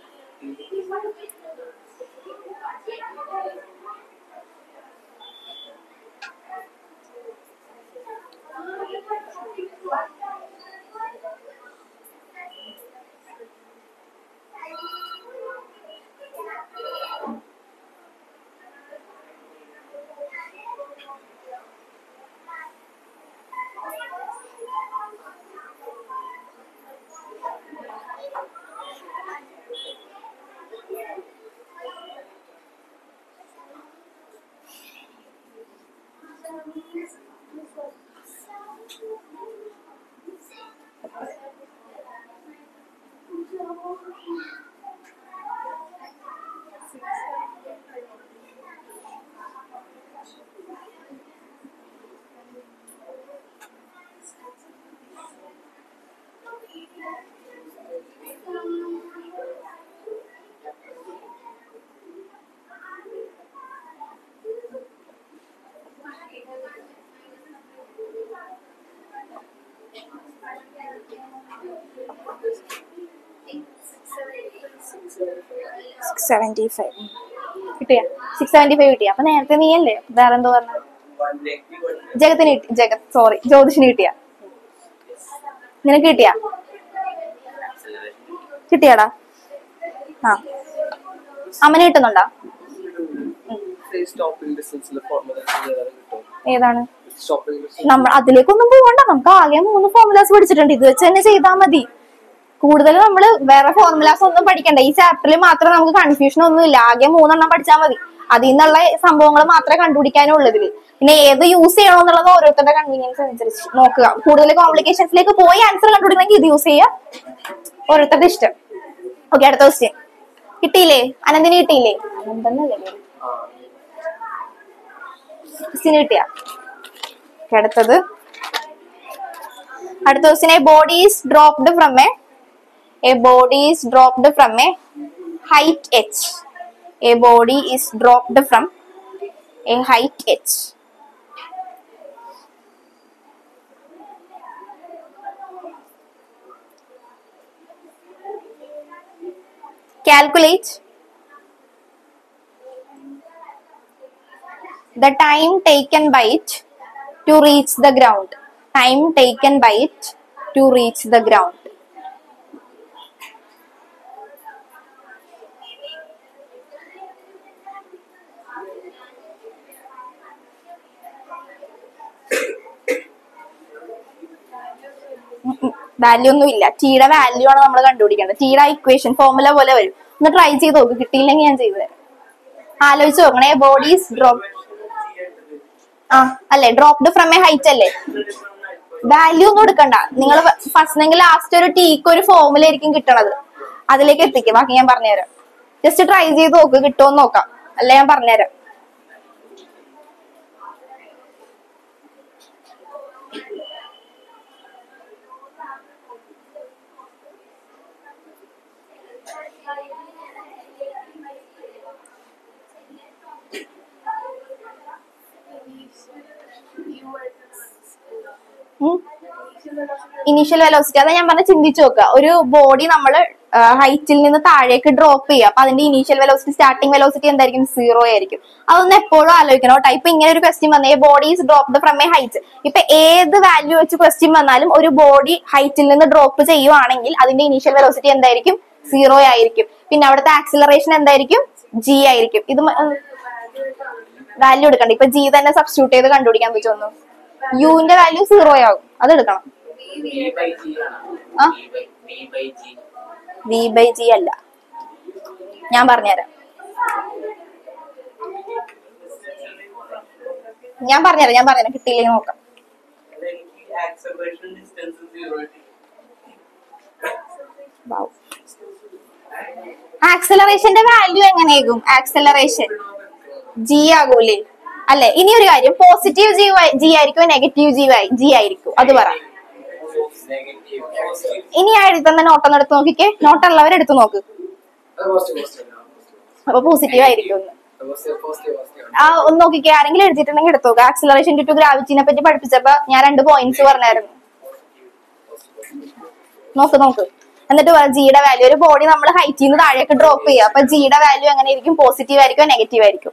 സിക്സ് സെവന്റി ഫൈവ് കിട്ടിയ സിക്സ് സെവന്റി ഫൈവ് കിട്ടിയ അപ്പൊ നേരത്തെ നീ അല്ലേ വേറെ എന്തോ പറഞ്ഞ ജഗത്തിന് കിട്ടി ജഗത് സോറി ജ്യോതിഷിന് കിട്ടിയ നിനക്ക് കിട്ടിയ കിട്ടിയാടാ ആ അമ്മന് കിട്ടുന്നുണ്ടോ സ്റ്റോപ്പിംഗ് ഡിസ്റ്റൻസിൽ ഫോർമുല കിട്ടും ഏതാണ് സ്റ്റോപ്പിംഗ് നമ്മൾ അതിലേക്കൊന്നും പോകണ്ട നമുക്ക് ആകെ മൂന്ന് ഫോർമുലാസ് പഠിച്ചിട്ടുണ്ട് ഇത് വെച്ച് തന്നെ ചെയ്താൽ മതി കൂടുതൽ നമ്മൾ വേറെ ഫോർമുലാസ് ഒന്നും പഠിക്കണ്ട ഈ ചാപ്റ്ററിൽ മാത്രം നമുക്ക് കൺഫ്യൂഷൻ ഒന്നും ഇല്ല ആകെ മൂന്നെണ്ണം പഠിച്ചാൽ മതി അതിൽ നിന്നുള്ള സംഭവങ്ങൾ മാത്രമേ കണ്ടുപിടിക്കാനുള്ളൂ ഇതില് പിന്നെ ഏത് യൂസ് ചെയ്യണോ എന്നുള്ളത് ഓരോരുത്തരുടെ കൺവീനിയൻസ് അനുസരിച്ച് നോക്കുക കൂടുതൽ കോംപ്ലിക്കേഷൻസിലേക്ക് പോയി ആൻസർ കണ്ടുപിടിക്കണമെങ്കിൽ ഇത് യൂസ് ചെയ്യുക ഓരോരുത്തരുടെ ഇഷ്ടം ഓക്കെ അടുത്ത ക്വസ്റ്റ്യൻ കിട്ടിയില്ലേ അനന്തിന് കിട്ടിയില്ലേ അനന്തന്നല്ലേ പേര്? ക്വസ്റ്റ്യൻ കിട്ടിയ അടുത്തത് അടുത്ത question a body is dropped from a a body is dropped from a height h a body is dropped from a height h calculate the time taken by it to reach the ground time taken by it to reach the ground value ഒന്നും ഇല്ല ടീയുടെ value ആണ് നമ്മൾ കണ്ടുപിടിക്കേണ്ടത് ടീയുടെ equation formula പോലെ വരും ഒന്ന് try ചെയ്ത് നോക്ക് കിട്ടിയില്ലെങ്കിൽ ഞാൻ ചെയ്തു തരാം ആലോചിച്ച് നോക്കണേ ബോഡീസ് ഡ്രോപ്പ് ആ അല്ലേ ഡ്രോപ്ഡ് ഫ്രം എ ഹൈറ്റ് അല്ലേ വാല്യൂ ഒന്നും എടുക്കണ്ട നിങ്ങൾ ഫസ്റ്റ് ലാസ്റ്റ് ഒരു ടീക്ക് ഒരു ഫോർമുല ആയിരിക്കും കിട്ടണത് അതിലേക്ക് എത്തിക്കും ബാക്കി ഞാൻ പറഞ്ഞുതരാം ജസ്റ്റ് ട്രൈ ചെയ്ത് നോക്ക് കിട്ടുമോ നോക്കാം അല്ല ഞാൻ പറഞ്ഞുതരാം ഇനീഷ്യൽ വെലോസിറ്റി അതാ ഞാൻ പറഞ്ഞ ചിന്തിച്ചു നോക്കുക ഒരു ബോഡി നമ്മൾ ഹൈറ്റിൽ നിന്ന് താഴേക്ക് ഡ്രോപ്പ് ചെയ്യുക അപ്പൊ അതിന്റെ ഇനീഷ്യൽ വെലോസിറ്റി സ്റ്റാർട്ടിംഗ് വെലോസിറ്റി എന്തായിരിക്കും സീറോ ആയിരിക്കും അതൊന്ന് എപ്പോഴും ആലോചിക്കണം കേട്ടോ ഇപ്പൊ ഇങ്ങനെ ഒരു ക്വസ്റ്റ്യൻ വന്നേ body is dropped from a height ഇപ്പൊ ഏത് വാല്യൂ വെച്ച് ക്വസ്റ്റ്യൻ വന്നാലും ഒരു ബോഡി ഹൈറ്റിൽ നിന്ന് ഡ്രോപ്പ് ചെയ്യുവാണെങ്കിൽ അതിന്റെ ഇനീഷ്യൽ വെലോസിറ്റി എന്തായിരിക്കും സീറോ ആയിരിക്കും പിന്നെ അവിടുത്തെ ആക്സിലറേഷൻ എന്തായിരിക്കും ജി ആയിരിക്കും ഇത് വാല്യൂ എടുക്കണ്ട ഇപ്പൊ ജി തന്നെ സബ്സ്റ്റിറ്റ്യൂട്ട് ചെയ്ത് കണ്ടുപിടിക്കാൻ പറ്റുമെന്നു യുവിന്റെ വാല്യൂ സീറോ ആകും അത് എടുക്കണം വി ബൈ ജി ആണ് ആ? V by g v by g അല്ല ഞാൻ പറഞ്ഞുതരാം ഞാൻ പറഞ്ഞുതരാം ഞാൻ പറഞ്ഞുതരാം കിട്ടിയില്ലെങ്കിൽ നോക്കാം എനിക്ക് ആക്സലറേഷൻ ഡിസ്റ്റൻസ് സീറോ ആക്സലറേഷന്റെ വാല്യൂ എങ്ങനെയാകും ആക്സലറേഷൻ ജി ആകൂലേ അല്ലെ ഇനി ഒരു കാര്യം പോസിറ്റീവ് ജി ജി ആയിരിക്കും നെഗറ്റീവ് ജി ജി ആയിരിക്കും അത് പറ നെഗറ്റീവ് ഇനി ആ എഴുതി തന്നെ നോട്ടൊന്ന് എടുത്ത് നോക്കിക്കേ നോട്ടുള്ളവർ എടുത്ത് നോക്ക് അപ്പൊ പോസിറ്റീവ് ആയിരിക്കും ഒന്ന് ആ ഒന്ന് നോക്കിക്കേ ആരെങ്കിലും എഴുതിയിട്ടുണ്ടെങ്കിൽ എടുത്തു നോക്കുക ആക്സിലറേഷൻ ഡ്യൂ ടു ഗ്രാവിറ്റിനെ പറ്റി പഠിപ്പിച്ചപ്പോ ഞാൻ രണ്ട് പോയിന്റ്സ് പറഞ്ഞായിരുന്നു നോക്ക് നോക്ക് എന്നിട്ട് ജിയുടെ വാല്യൂ ഒരു ബോഡി നമ്മൾ ഹൈറ്റിൽ നിന്ന് താഴേക്ക് ഡ്രോപ്പ് ചെയ്യുക അപ്പൊ ജിയുടെ വാല്യൂ എങ്ങനെ ആയിരിക്കും പോസിറ്റീവ് ആയിരിക്കും നെഗറ്റീവ് ആയിരിക്കും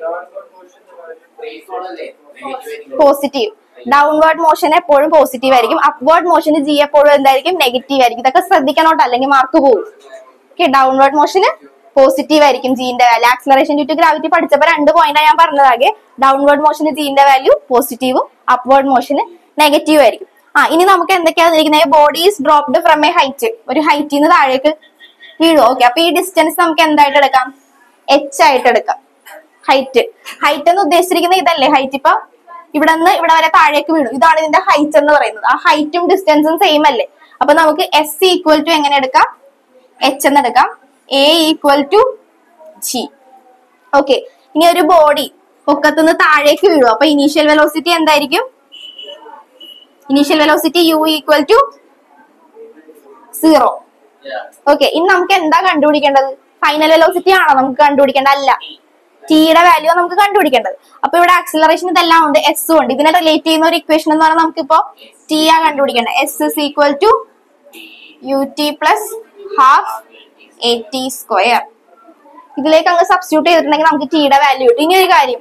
പോസിറ്റീവ് ഡൗൺവേർഡ് മോഷൻ എപ്പോഴും പോസിറ്റീവ് ആയിരിക്കും അപ്വേർഡ് മോഷന് ജി എപ്പോഴും എന്തായിരിക്കും നെഗറ്റീവ് ആയിരിക്കും ഇതൊക്കെ ശ്രദ്ധിക്കണോട്ടോ അല്ലെങ്കിൽ മാർക്ക് പോകും ഓക്കെ ഡൗൺവേർഡ് മോഷന് പോസിറ്റീവ് ആയിരിക്കും ജീന്റെ value acceleration due to gravity പഠിച്ചപ്പോ രണ്ട് പോയിന്റ് ഞാൻ പറഞ്ഞതാകെ ഡൗൺവേർഡ് മോഷന് ജീന്റെ വാല്യൂ പോസിറ്റീവും അപ്വേർഡ് മോഷന് നെഗറ്റീവ് ആയിരിക്കും ആ ഇനി നമുക്ക് എന്തൊക്കെയാ തന്നിരിക്കുന്നത് bodies dropped from a height ഒരു ഹൈറ്റിൽ നിന്ന് താഴേക്ക് വീഴും ഓക്കെ അപ്പൊ ഈ ഡിസ്റ്റൻസ് നമുക്ക് എന്തായിട്ട് എടുക്കാം എച്ച് ആയിട്ട് എടുക്കാം ഹൈറ്റ് ഹൈറ്റ് എന്ന് ഉദ്ദേശിച്ചിരിക്കുന്നത് ഇതല്ലേ ഹൈറ്റ് ഇപ്പൊ ഇവിടെ നിന്ന് ഇവിടെ വരെ താഴേക്ക് വീണു ഇതാണ് ഇതിന്റെ ഹൈറ്റ് എന്ന് പറയുന്നത് ആ ഹൈറ്റും ഡിസ്റ്റൻസും സെയിം അല്ലേ അപ്പൊ നമുക്ക് എസ് ഈക്വൽ ടു എങ്ങനെ എടുക്കാം എച്ച് എന്ന് എടുക്കാം a equal to g okay ഇനി ഒരു ബോഡി പൊക്കത്തുനിന്ന് താഴേക്ക് വീഴും അപ്പൊ ഇനീഷ്യൽ വെലോസിറ്റി എന്തായിരിക്കും initial velocity u equal to zero okay ഇനി നമുക്ക് എന്താ കണ്ടുപിടിക്കേണ്ടത് ഫൈനൽ വെലോസിറ്റി ആണോ നമുക്ക് കണ്ടുപിടിക്കേണ്ടത് അല്ല ടിയുടെ വാല്യൂ നമുക്ക് കണ്ടുപിടിക്കേണ്ടത് അപ്പൊ ഇവിടെ ആക്സിലറേഷൻ ഇതെല്ലാം ഉണ്ട് എസ് ഉണ്ട് ഇതിനെ റിലേറ്റ് ചെയ്യുന്ന ഒരു ഇക്വേഷൻ എന്ന് പറഞ്ഞാൽ നമുക്കിപ്പോ ടി ആ കണ്ടുപിടിക്കേണ്ടത് s is equal to u t plus half a t square ഇതിലേക്ക് അങ്ങ് സബ്സ്റ്റിറ്റ്യൂട്ട് ചെയ്തിട്ടുണ്ടെങ്കിൽ നമുക്ക് ടിയുടെ വാല്യൂ കിട്ടും ഇനി ഒരു കാര്യം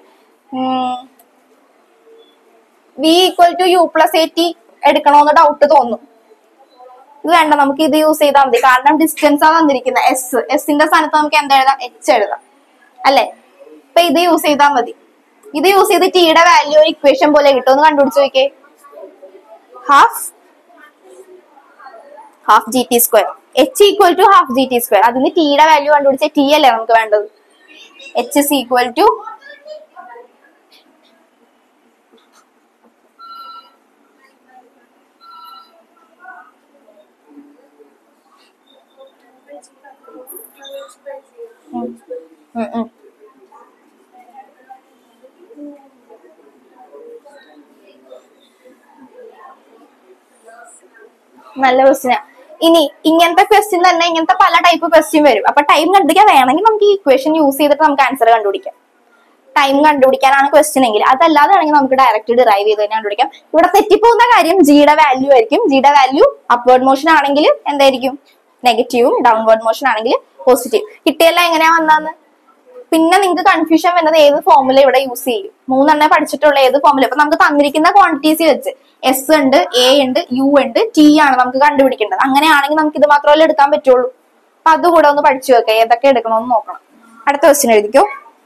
v equal to u plus a t എടുക്കണോന്ന് ഡൗട്ട് തോന്നും ഇത് വേണ്ട നമുക്ക് ഇത് യൂസ് ചെയ്താൽ മതി കാരണം ഡിസ്റ്റൻസ് ആണ് തന്നിരിക്കുന്നത് എസ് എസിന്റെ സ്ഥാനത്ത് നമുക്ക് എന്താ എഴുതാം എച്ച് എഴുതാം അല്ലെ ഇപ്പൊ ഇത് യൂസ് ചെയ്താൽ മതി ഇത് യൂസ് ചെയ്ത് ടിയുടെ വാല്യൂ ഒരു ഇക്വേഷൻ പോലെ കിട്ടും ഒന്ന് കണ്ടുപിടിച്ച് നോക്കിയേ half half g t square h equal to half g t square അതിന് ടിയുടെ വാല്യൂ കണ്ടുപിടിച്ച ടി അല്ലേ നമുക്ക് വേണ്ടത് എച്ച് ഇസ് ഈക്വൽ ടു നല്ല ക്വസ്റ്റ്യൻ ഇനി ഇങ്ങനത്തെ ക്വസ്റ്റ്യൻ തന്നെ ഇങ്ങനത്തെ പല ടൈപ്പ് ക്വസ്റ്റ്യൻ വരും അപ്പൊ ടൈം കണ്ടുപിടിക്കാൻ വേണമെങ്കിൽ നമുക്ക് ഈ ഇക്വേഷൻ യൂസ് ചെയ്തിട്ട് നമുക്ക് ആൻസർ കണ്ടുപിടിക്കാം ടൈം കണ്ടുപിടിക്കാനാണ് ക്വസ്റ്റ്യൻ എങ്കിൽ അതല്ലാതെ ആണെങ്കിൽ നമുക്ക് ഡയറക്റ്റ് ഡിറൈവ് ചെയ്ത് തന്നെ കണ്ടുപിടിക്കാം ഇവിടെ തെറ്റിപ്പോകുന്ന കാര്യം ജിയുടെ വാല്യൂ ആയിരിക്കും ജിയുടെ വാല്യൂ അപ്വേർഡ് മോഷൻ ആണെങ്കിൽ എന്തായിരിക്കും നെഗറ്റീവും ഡൗൺവേർഡ് മോഷൻ ആണെങ്കിൽ പോസിറ്റീവ് കിട്ടിയല്ല എങ്ങനെയാ വന്നാന്ന് പിന്നെ നിങ്ങൾക്ക് കൺഫ്യൂഷൻ വരുന്നത് ഏത് ഫോമുല ഇവിടെ യൂസ് ചെയ്യും മൂന്നെണ്ണേ പഠിച്ചിട്ടുള്ള ഏത് ഫോമുല ഇപ്പൊ നമുക്ക് തന്നിരിക്കുന്ന ക്വാണ്ടിറ്റീസ് വെച്ച് എസ് ഉണ്ട് എ ഉണ്ട് യു ഉണ്ട് ടി ആണ് നമുക്ക് കണ്ടുപിടിക്കേണ്ടത് അങ്ങനെയാണെങ്കിൽ നമുക്ക് ഇത് മാത്രമല്ലേ എടുക്കാൻ പറ്റുള്ളൂ അപ്പൊ അതുകൂടെ ഒന്ന് പഠിച്ചു വെക്കാം ഏതൊക്കെ എടുക്കണമെന്ന് നോക്കണം അടുത്ത ക്വസ്റ്റ്യൻ എഴുതിക്കോ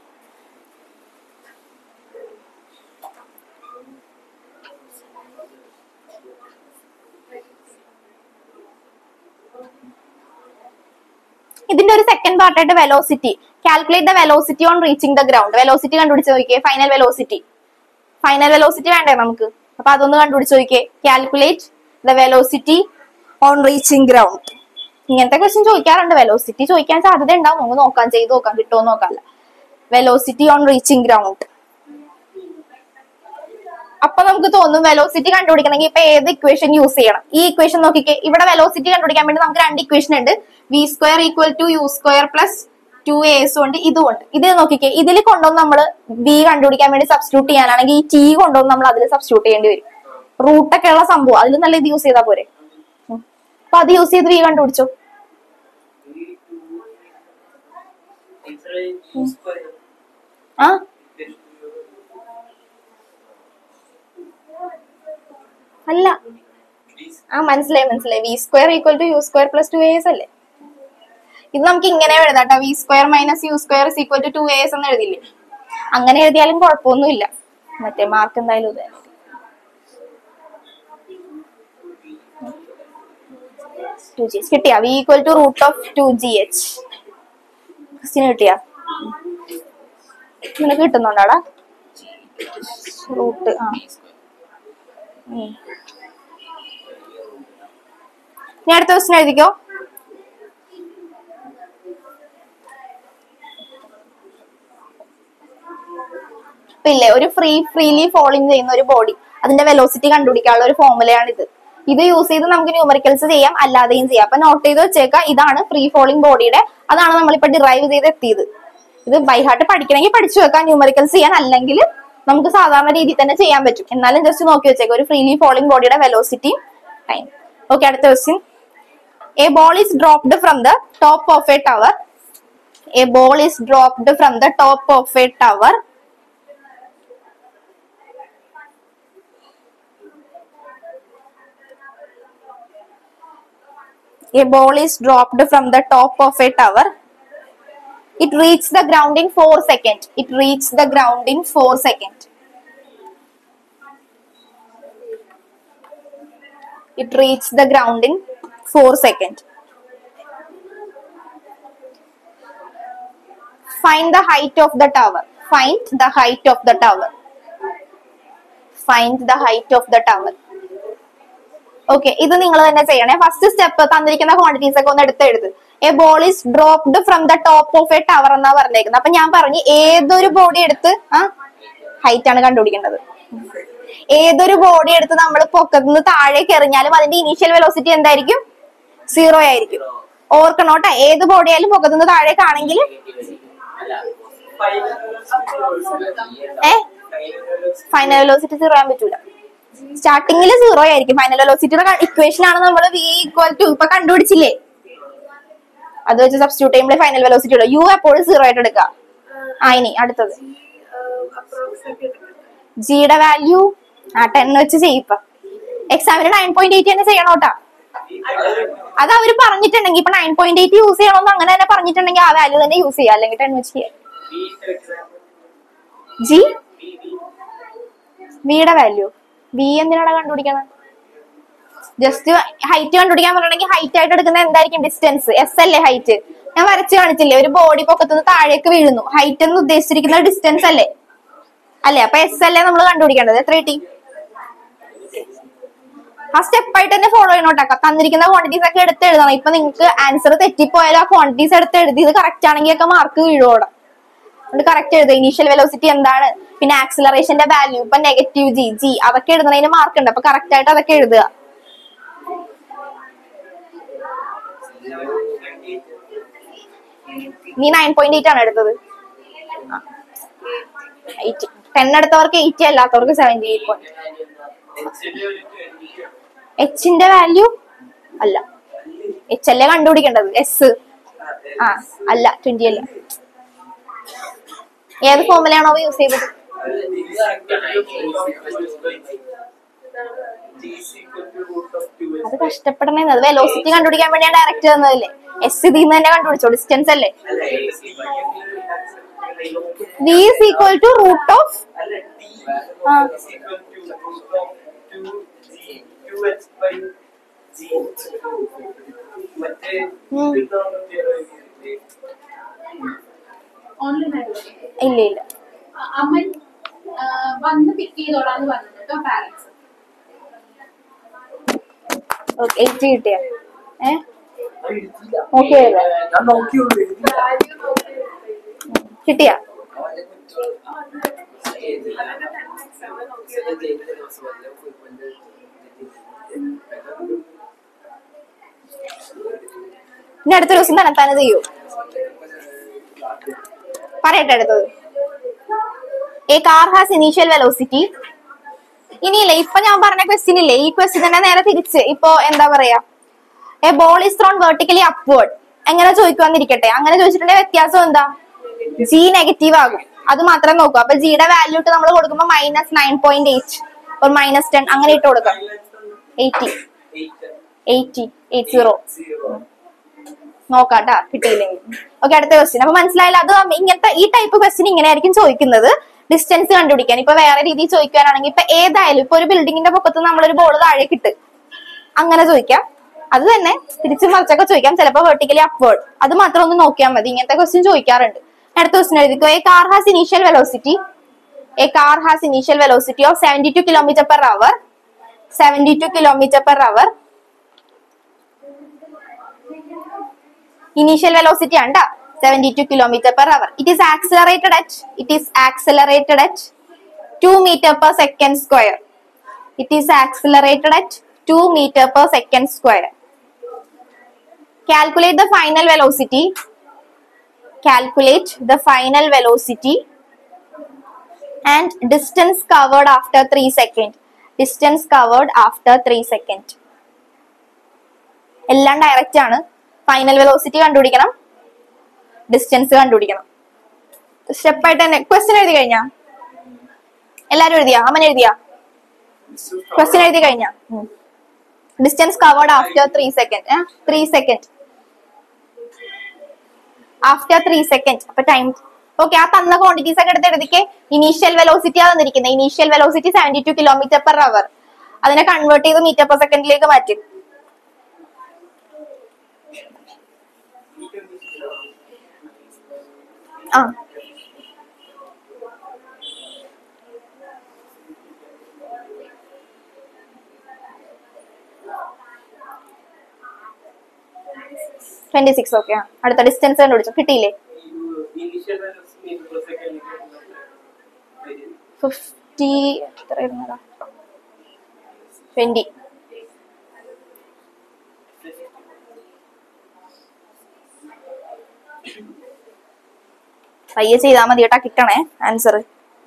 ഇതിന്റെ ഒരു സെക്കൻഡ് പാർട്ടായിട്ട് velocity calculate the velocity on reaching the ground velocity കണ്ടുപിടിച്ച് നോക്കിയേ ഫൈനൽ വെലോസിറ്റി ഫൈനൽ വെലോസിറ്റി വേണ്ടേ നമുക്ക് അപ്പൊ അതൊന്ന് കണ്ടുപിടിച്ച് നോക്കിയേ calculate the velocity on reaching ground ഇങ്ങനത്തെ ക്വസ്റ്റ്യൻ ചോദിക്കാറുണ്ട് വെലോസിറ്റി ചോദിക്കാൻ സാധ്യത ഉണ്ടാവും നമുക്ക് നോക്കാം ചെയ്ത് നോക്കാം കിട്ടുമോ നോക്കാല്ല വെലോസിറ്റി ഓൺ റീച്ചിങ് ഗ്രൗണ്ട് അപ്പൊ നമുക്ക് തോന്നും വെലോസിറ്റി കണ്ടുപിടിക്കണമെങ്കിൽ ഇപ്പൊ ഏത് ഇക്വേഷൻ യൂസ് ചെയ്യണം ഈ ഇക്വേഷൻ നോക്കിക്കേ ഇവിടെ വെലോസിറ്റി കണ്ടുപിടിക്കാൻ വേണ്ടി നമുക്ക് രണ്ട് ഇക്വേഷൻ ഉണ്ട് v square equal to u square plus two എസും ഉണ്ട് ഇതും ഉണ്ട് ഇത് നോക്കിക്കേ ഇതിൽ കൊണ്ടുവന്ന് നമ്മൾ വി കണ്ടുപിടിക്കാൻ വേണ്ടി സബ്സ്റ്റിറ്റ്യൂട്ട് ചെയ്യാനാണെങ്കിൽ ഈ ടി കൊണ്ടുവന്ന് നമ്മൾ അതിൽ സബ്സ്റ്റിറ്റ്യൂട്ട് ചെയ്യേണ്ടി വരും റൂട്ടൊക്കെ ഉള്ള സംഭവം അതിൽ നല്ല ഇത് യൂസ് ചെയ്താൽ പോരെ ഉം. അപ്പൊ അത് യൂസ് ചെയ്ത് വി കണ്ടുപിടിച്ചോ ആ അല്ല ആ മനസ്സിലായി മനസ്സിലായി v square equal to u square plus two s അല്ലേ ഇത് നമുക്ക് ഇങ്ങനെ എഴുതാട്ടോ v square minus u square is equal to two s എന്ന് എഴുതില്ലേ അങ്ങനെ എഴുതിയാലും കുഴപ്പമൊന്നുമില്ല മറ്റേ മാർക്ക് എന്തായാലും ഇത് തന്നെ. ടു ജി എച്ച് കിട്ടിയാ v equal to root of two g h ക്രിസ്റ്റിന് കിട്ടിയാ നിനക്ക് കിട്ടുന്നുണ്ടാടാ റൂട്ട് ആ ഉം. ഇനി അടുത്ത ക്വസ്റ്റ്യൻ എഴുതിക്കോ ഇപ്പൊ ഇല്ലേ ഒരു ഫ്രീ ഫ്രീലി ഫോളിങ് ചെയ്യുന്ന ഒരു ബോഡി അതിന്റെ വെലോസിറ്റി കണ്ടുപിടിക്കാനുള്ള ഒരു ഫോർമുലയാണ് ഇത് ഇത് യൂസ് ചെയ്ത് നമുക്ക് ന്യൂമറിക്കൽസ് ചെയ്യാം അല്ലാതെയും ചെയ്യാം അപ്പൊ നോട്ട് ചെയ്ത് വെച്ചേക്കാം ഇതാണ് ഫ്രീ ഫോളിങ് ബോഡിയുടെ അതാണ് നമ്മളിപ്പോ ഡിറൈവ് ചെയ്ത് എത്തിയത് ഇത് ബൈ ഹാർട്ട് പഠിക്കണമെങ്കിൽ പഠിച്ചു വെക്കാം ന്യൂമറിക്കൽസ് ചെയ്യാൻ അല്ലെങ്കിൽ നമുക്ക് സാധാരണ രീതിയിൽ തന്നെ ചെയ്യാൻ പറ്റും എന്നാലും ജസ്റ്റ് നോക്കി വെച്ചേക്കാം ഒരു ഫ്രീലി ഫോളിങ് ബോഡിയുടെ വെലോസിറ്റി ടൈം ഓക്കെ അടുത്ത question a ball is dropped from the top of a tower a ball is dropped from the top of a tower A ball is dropped from the top of a tower. It reached the ground in 4 seconds. It reached the ground in 4 seconds. It reached the ground in 4 seconds. Find the height of the tower. Find the height of the tower. Find the height of the tower. Okay ഇത് നിങ്ങൾ തന്നെ ചെയ്യണേ first step തന്നിരിക്കുന്ന quantities ഒക്കെ ഒന്ന് എടുത്ത് എഴുത് a ball is dropped from the top of a tower എന്നാ പറഞ്ഞേക്കുന്നത് അപ്പൊ ഞാൻ പറഞ്ഞു ഏതൊരു ബോഡി എടുത്ത് ആ ഹൈറ്റ് ആണ് കണ്ടുപിടിക്കേണ്ടത് ഏതൊരു ബോഡി എടുത്ത് നമ്മൾ പൊക്കത്ത് നിന്ന് താഴേക്ക് എറിഞ്ഞാലും അതിന്റെ ഇനീഷ്യൽ വെലോസിറ്റി എന്തായിരിക്കും സീറോ ആയിരിക്കും ഓർക്കണോട്ടെ ഏത് ബോഡി ആയാലും പൊക്കത്ത് നിന്ന് താഴേക്കാണെങ്കിൽ ഏ ഫൈനൽ വെലോസിറ്റി സീറോ ആകാൻ പറ്റൂല സ്റ്റാർട്ടിങ്ങിൽ സീറോ ആയിരിക്കും ഫൈനൽ വെലോസിറ്റിയുടെ ഇക്വേഷൻ ആണ് നമ്മൾ വി ഈക്വൽ ടു ഇപ്പൊ കണ്ടുപിടിച്ചില്ലേ അത് വെച്ച് സബ്സ്റ്റിറ്റ്യൂട്ട് ചെയ്യുമ്പോൾ ഫൈനൽ വെലോസിറ്റി ഉള്ളൂ യു എപ്പോഴും സീറോ ആയിട്ട് എടുക്കുക ആ ഇനി അടുത്തത് ജിയുടെ വാല്യൂ ആ ടെൻ വെച്ച് ചെയ്യിപ്പ എക്സാമിന് നയൻ പോയിന്റ് എയ്റ്റ് തന്നെ ചെയ്യണോട്ടാ അത് അവര് പറഞ്ഞിട്ടുണ്ടെങ്കിൽ ഇപ്പൊ നയൻ പോയിന്റ് എയ്റ്റ് യൂസ് ചെയ്യണമെന്ന് അങ്ങനെ തന്നെ പറഞ്ഞിട്ടുണ്ടെങ്കിൽ ആ വാല്യൂ തന്നെ യൂസ് ചെയ്യാം അല്ലെങ്കിൽ ടെൻ വെച്ച് ചെയ്യാം ജി വിയുടെ വാല്യൂ വി എന്തിനാണ് കണ്ടുപിടിക്കണത് ജസ്റ്റ് ഹൈറ്റ് കണ്ടുപിടിക്കാൻ പറയണമെങ്കിൽ ഹൈറ്റ് ആയിട്ട് എടുക്കുന്ന എന്തായിരിക്കും ഡിസ്റ്റൻസ് എസ് അല്ലേ ഹൈറ്റ് ഞാൻ വരച്ച് കാണിച്ചില്ലേ ഒരു ബോഡി പൊക്കത്തുനിന്ന് താഴേക്ക് വീഴുന്നു ഹൈറ്റ് എന്ന് ഉദ്ദേശിച്ചിരിക്കുന്ന ഡിസ്റ്റൻസ് അല്ലേ അല്ലേ അപ്പൊ എസ് അല്ലേ നമ്മൾ കണ്ടുപിടിക്കേണ്ടത് എത്ര കിട്ടി ആ സ്റ്റെപ്പ് ആയിട്ട് തന്നെ ഫോളോ ചെയ്യണോട്ടാ തന്നിരിക്കുന്ന ക്വാണ്ടിറ്റീസ് ഒക്കെ എടുത്ത് എഴുതണം ഇപ്പൊ നിങ്ങൾക്ക് ആൻസർ തെറ്റിപ്പോയാലും ആ ക്വാണ്ടിറ്റീസ് എടുത്ത് എഴുതി ഇത് കറക്റ്റ് ആണെങ്കിൽ ഒക്കെ മാർക്ക് വീഴോടെ അതുകൊണ്ട് കറക്റ്റ് എഴുതുക ഇനീഷ്യൽ വെലോസിറ്റി എന്താണ് പിന്നെ ആക്സിലറേഷന്റെ വാല്യൂ ഇപ്പൊ നെഗറ്റീവ് ജി ജി അതൊക്കെ എഴുതുന്നതിന് മാർക്ക് ഉണ്ട് അപ്പൊ കറക്റ്റ് ആയിട്ട് അതൊക്കെ എഴുതുക നീ നയൻ പോയിന്റ് എയ്റ്റ് ആണ് എടുത്തത് എയ്റ്റ് ടെൻ എടുത്തവർക്ക് എയ്റ്റി അല്ലാത്തവർക്ക് സെവന്റി എയ്റ്റ് പോയിന്റ് എച്ചിന്റെ വാല്യൂ അല്ല എച്ച് അല്ലേ കണ്ടുപിടിക്കേണ്ടത് എസ് ആ അല്ല ട്വന്റി അല്ല ഏത് ഫോമിലാണോ യൂസ് ചെയ്തത് അത് കഷ്ടപ്പെടണേ അത് വെലോസിറ്റി കണ്ടുപിടിക്കാൻ വേണ്ടിയാണ് ഡയറക്റ്റ് തന്നതല്ലേ എസ് ഇതിന്ന് തന്നെ കണ്ടുപിടിച്ചോ ഡിസ്റ്റൻസ് അല്ലേ v is equal to root of ആ. ഉം. ഓൺലൈൻ ഇല്ല ഇല്ല അമ്മൻ ആ, വന്ന് പിക്ക് ചെയ്തോളാന്ന് പറഞ്ഞു കേട്ടോ പാരന്റ്സ് ഓക്കെ എയ്റ്റ് കിട്ടിയ ഏ ഓക്കെ ഞാൻ നോക്കിയുള്ളൂ കിട്ടിയ ഇനി അടുത്ത ദിവസം തന്നെത്താനെ ചെയ്യൂ പറയട്ടെ അടുത്തത് a car has initial velocity ഇനിയില്ലേ ഇപ്പൊ ഞാൻ പറഞ്ഞ ക്വസ്റ്റ്യൻ ഇല്ലേ ഈ ക്വസ്റ്റ്യൻ തന്നെ നേരെ തിരിച്ച് ഇപ്പൊ എന്താ പറയാ a ball is thrown vertically upward എങ്ങനെ ചോദിക്കുവാന്നിരിക്കട്ടെ അങ്ങനെ ചോദിച്ചിട്ടുണ്ടെങ്കിൽ വ്യത്യാസം എന്താ ജി നെഗറ്റീവ് ആകും അത് മാത്രം നോക്കുക അപ്പൊ ജിയുടെ വാല്യൂ ഇട്ട് നമ്മൾ കൊടുക്കുമ്പോൾ മൈനസ് നയൻ പോയിന്റ് എയ്റ്റ് ഒരു മൈനസ് ടെൻ അങ്ങനെ ഇട്ട് കൊടുക്കാം എയ്റ്റി എയ്റ്റി എയ്റ്റ് സീറോ നോക്കാട്ടാ കിട്ടിയില്ലെങ്കിൽ ഓക്കെ അടുത്ത ക്വസ്റ്റ്യൻ അപ്പൊ മനസ്സിലായാലും അത് ഇങ്ങനത്തെ ഈ ടൈപ്പ് ക്വസ്റ്റ്യൻ ഇങ്ങനെ ആയിരിക്കും ചോദിക്കുന്നത് ഡിസ്റ്റൻസ് കണ്ടുപിടിക്കാൻ ഇപ്പൊ വേറെ രീതിയിൽ ചോദിക്കാനാണെങ്കിൽ ഇപ്പൊ ഏതായാലും ഇപ്പൊ ഒരു ബിൽഡിങ്ങിന്റെ പൊക്കത്ത് നമ്മളൊരു ബോൾ താഴേക്ക് ഇട്ട് അങ്ങനെ ചോദിക്കാം അത് തന്നെ തിരിച്ചു മറിച്ചൊക്കെ ചോദിക്കാം ചിലപ്പോ വെർട്ടിക്കലി അപ്വേർഡ് അത് മാത്രം ഒന്ന് നോക്കിയാൽ മതി ഇങ്ങനത്തെ ക്വസ്റ്റ്യൻ ചോദിക്കാറുണ്ട് അടുത്ത ക്വസ്റ്റ്യൻ എഴുതിക്കോ a car has initial velocity a car has initial velocity of seventy two kilometre per hour seventy two kilometre per hour initial velocity under 72 kilometer per hour. It is accelerated at it is accelerated at 2 meter per second square. It is accelerated at 2 meter per second square. Calculate the final velocity. Calculate the final velocity and distance covered after 3 second. Distance covered after 3 second. എല്ലാം direct ആണ് final velocity കണ്ടുപിടിക്കണം distance കണ്ടുപിടിക്കണം step ആയിട്ട് തന്നെ question എഴുതി കഴിഞ്ഞാ എല്ലാരും എഴുതിയാ അമ്മൻ എഴുതിയാ question എഴുതി കഴിഞ്ഞാ distance covered after three second three second after three second അപ്പൊ ടൈം ഓക്കെ ആ തന്ന ക്വാണ്ടിറ്റീസ് ഒക്കെ എടുത്ത് എഴുതിക്കെ ഇനീഷ്യൽ വെലോസിറ്റി ആ തന്നിരിക്കുന്നത് initial velocity seventy two kilometre per hour അതിനെ കൺവേർട്ട് ചെയ്ത് മീറ്റർ പെർ സെക്കൻഡിലേക്ക് മാറ്റി ആ ട്വന്റി സിക്സ് ഓക്കെ അടുത്ത ഡിസ്റ്റൻസ് കണ്ടുപിടിച്ചു കിട്ടിയില്ലേ ഫിഫ്റ്റി എത്ര ഇരുന്നതാ ട്വന്റി പയ്യെ ചെയ്താൽ മതി കേട്ടാ കിട്ടണേ ആൻസർ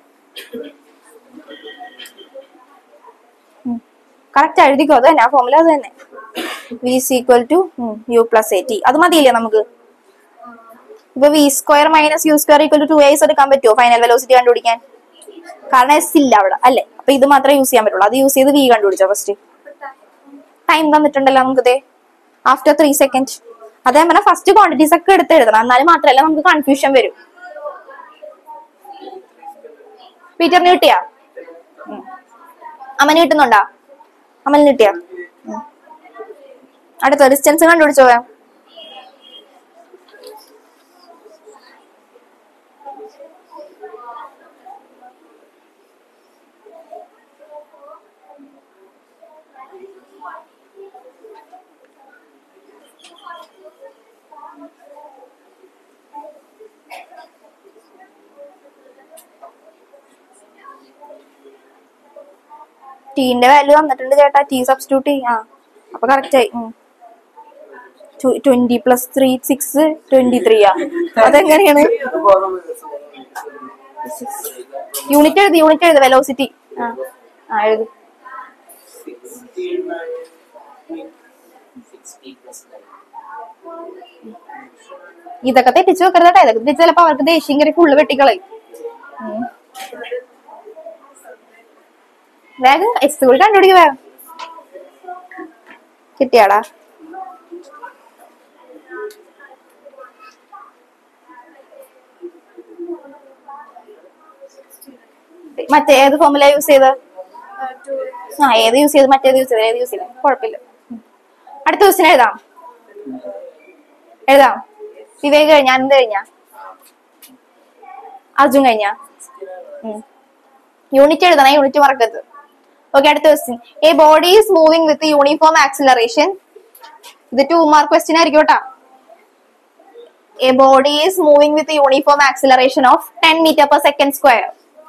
കറക്റ്റ് എഴുതിക്കോ അത് തന്നെ ആ ഫോമുല അത് തന്നെ v is equal to u plus a t അത് മതിയില്ലേ നമുക്ക് ഇപ്പൊ v square minus u square equal to two s എടുക്കാൻ പറ്റുമോ ഫൈനൽ വെലോസിറ്റി കണ്ടുപിടിക്കാൻ കാരണം എസ് ഇല്ല അവിടെ അല്ലേ അപ്പൊ ഇത് മാത്രമേ യൂസ് ചെയ്യാൻ പറ്റുള്ളൂ അത് യൂസ് ചെയ്ത് വി കണ്ടുപിടിച്ചോ ഫസ്റ്റ് ടൈം തന്നിട്ടുണ്ടല്ലോ നമുക്കിത് ആഫ്റ്റർ ത്രീ സെക്കൻഡ് അതേ പറഞ്ഞാൽ ഫസ്റ്റ് ക്വാണ്ടിറ്റീസ് ഒക്കെ എടുത്ത് എഴുതണം എന്നാലും മാത്രമല്ല നമുക്ക് കൺഫ്യൂഷൻ വരും പീറ്ററിന് കിട്ടിയാ ഉം. അമ്മന് കിട്ടുന്നുണ്ടാ അമ്മന് കിട്ടിയാ ഉം. അടുത്ത ഡിസ്റ്റൻസ് കണ്ടുപിടിച്ചോ വേഗം. ടീന്റെ വാല്യൂ തന്നിട്ടുണ്ട് ചേട്ടാ ടി സബ്സ്റ്റിറ്റ്യൂട്ട് ചെയ്യും ആ അപ്പൊ കറക്റ്റ് ആയി twenty plus three six twenty ത്രീയാ അതെങ്ങനെയാണ് യൂണിറ്റ് എഴുതി യൂണിറ്റ് എഴുതി വെലോസിറ്റി ആ ആ എഴുതി സിക്സ്റ്റി പ്ലസ് ഇതൊക്കെ തെറ്റിച്ച് വെക്കരുത് കേട്ടോ ഇതൊക്കെ തെറ്റിച്ച് ചിലപ്പോ അവർക്ക് ദേഷ്യം കയറി ഫുള്ള് വെട്ടിക്കളയും ഉം. വേഗം എസ് കൂടി കണ്ടുപിടിക്കുക വേഗം കിട്ടിയാടാ മറ്റേ ഏത് ഫോമിലാ യൂസ് ചെയ്ത് ആ ഏത് യൂസ് ചെയ്ത് മറ്റേത് യൂസ് ചെയ്ത് ഏത് യൂസ് ചെയ്ത് കുഴപ്പമില്ല ഉം. അടുത്ത ക്വസ്റ്റിന് എഴുതാം എഴുതാം വിവേക് കഴിഞ്ഞ അനന്ത് കഴിഞ്ഞ അർജുൻ കഴിഞ്ഞ യൂണിറ്റ് എഴുതണം യൂണിറ്റ് മറക്കരുത് ഓക്കെ അടുത്ത question a body is moving with uniform acceleration ഇത് ടു മാർക്ക് ക്വസ്റ്റ്യൻ ആയിരിക്കും കേട്ടാ a body is moving with uniform acceleration of ten metre per second square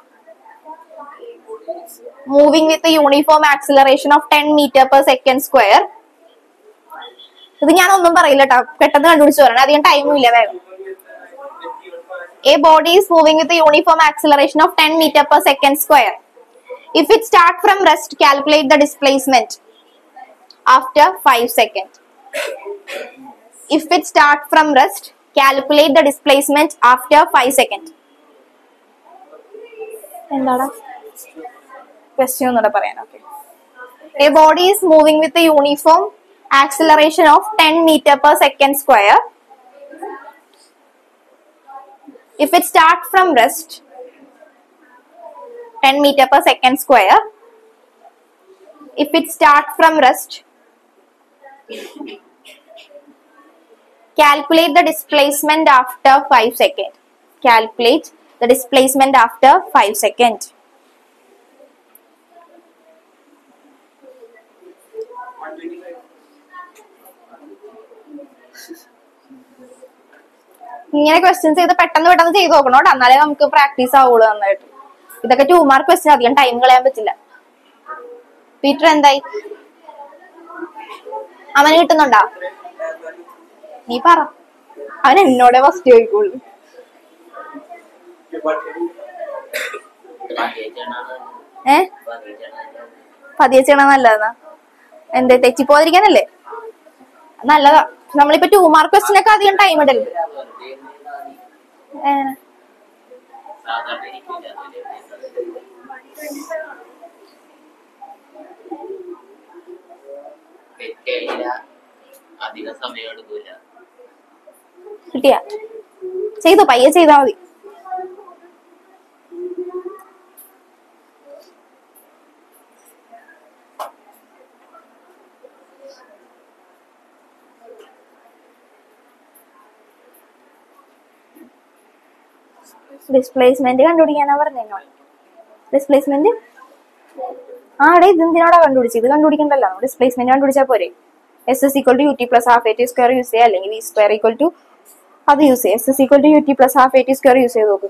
moving with uniform acceleration of ten metre per second square ഇത് ഞാൻ ഒന്നും പറയില്ല കേട്ടോ പെട്ടെന്ന് കണ്ടുപിടിച്ചു വരണം അധികം ടൈമും ഇല്ല വേഗം a body is moving with uniform acceleration of ten metre per second square if it start from rest calculate the displacement after five second if it start from rest calculate the displacement after five second എന്താടാ question ഒന്നുകൂടെ പറയാൻ okay a body is moving with uniform acceleration of 10 meter per second square. If it start from rest, 10 meter per second square. If it start from rest, calculate the displacement after 5 second. Calculate the displacement after 5 second. ഇങ്ങനെ questions ചെയ്ത് പെട്ടെന്ന് പെട്ടെന്ന് ചെയ്ത് നോക്കണം കേട്ടോ എന്നാലേ നമുക്ക് practice ആവുള്ളൂ നന്നായിട്ട് ഇതൊക്കെ ടു മാർക്ക് ക്വസ്റ്റ്യൻ അധികം ടൈം കളയാൻ പറ്റില്ല പീറ്റർ എന്തായി അവന് കിട്ടുന്നുണ്ടോ നീ പറ അവൻ എന്നോടെ ഫസ്റ്റ് ചോദിക്കുള്ളൂ ഏ പതിയെ ചെയ്യണ നല്ലതാ എന്തേ തെറ്റിപ്പോതിരിക്കാനല്ലേ നല്ലതാ നമ്മളിപ്പോ ടു മാർക്ക് ക്വസ്റ്റ്യൻ ഒക്കെ അധികം ടൈം ഇടരുത് ഏ, സാധാരണ ഇരിക്കില്ല തെറ്റില്ല അധിക സമയം എടുക്കൂല കിട്ടിയ ചെയ്തു പയ്യെ ചെയ്താ മതി ഡിസ്പ്ലേസ്മെന്റ് കണ്ടുപിടിക്കാനാ പറഞ്ഞോ ഡിസ്പ്ലേസ്മെന്റ് ആ എടേ ഇത് എന്തിനാടാ കണ്ടുപിടിച്ചത് ഇത് കണ്ടുപിടിക്കണ്ടല്ലോ ഡിസ്പ്ലേസ്മെന്റ് കണ്ടുപിടിച്ചാൽ പോരെ s s equal to u t plus half a t square use ചെയ്യുക അല്ലെങ്കിൽ വി സ്ക്വയർ ഈക്വൽ ടു അത് യൂസ് ചെയ്യുക s s equal to u t plus half a t square use ചെയ്ത് നോക്ക്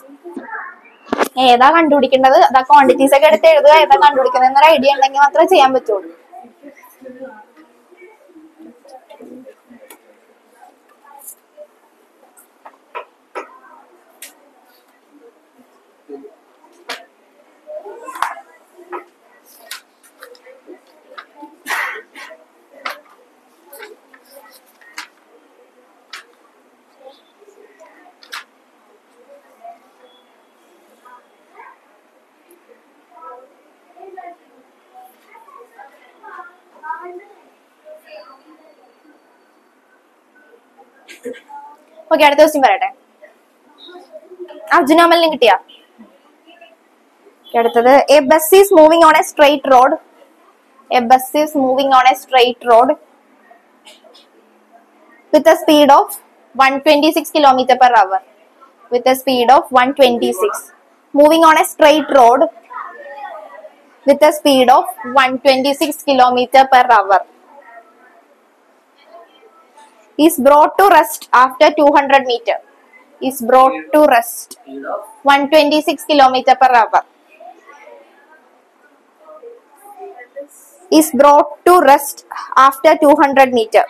ഏതാ കണ്ടുപിടിക്കേണ്ടത് അതാ ക്വാണ്ടിറ്റീസ് ഒക്കെ എടുത്ത് എഴുതുക ഏതാ കണ്ടുപിടിക്കുന്നത് എന്നൊരു ഐഡിയ ഉണ്ടെങ്കിൽ മാത്രമേ ചെയ്യാൻ പറ്റുള്ളൂ ഓക്കെ അടുത്ത ക്വസ്റ്റ്യൻ പറയട്ടെ അർജുന അമലിന് കിട്ടിയ അടുത്തത് a bus is moving on a straight road a bus is moving on a straight road with a speed of 126 kilometer per hour. With a speed of 126. Moving on a straight road with a speed of 126 kilometer per hour. Is brought to rest after 200 meter. Is brought to rest Speed of 126 kilometer per hour. Is brought to rest after 200 meter.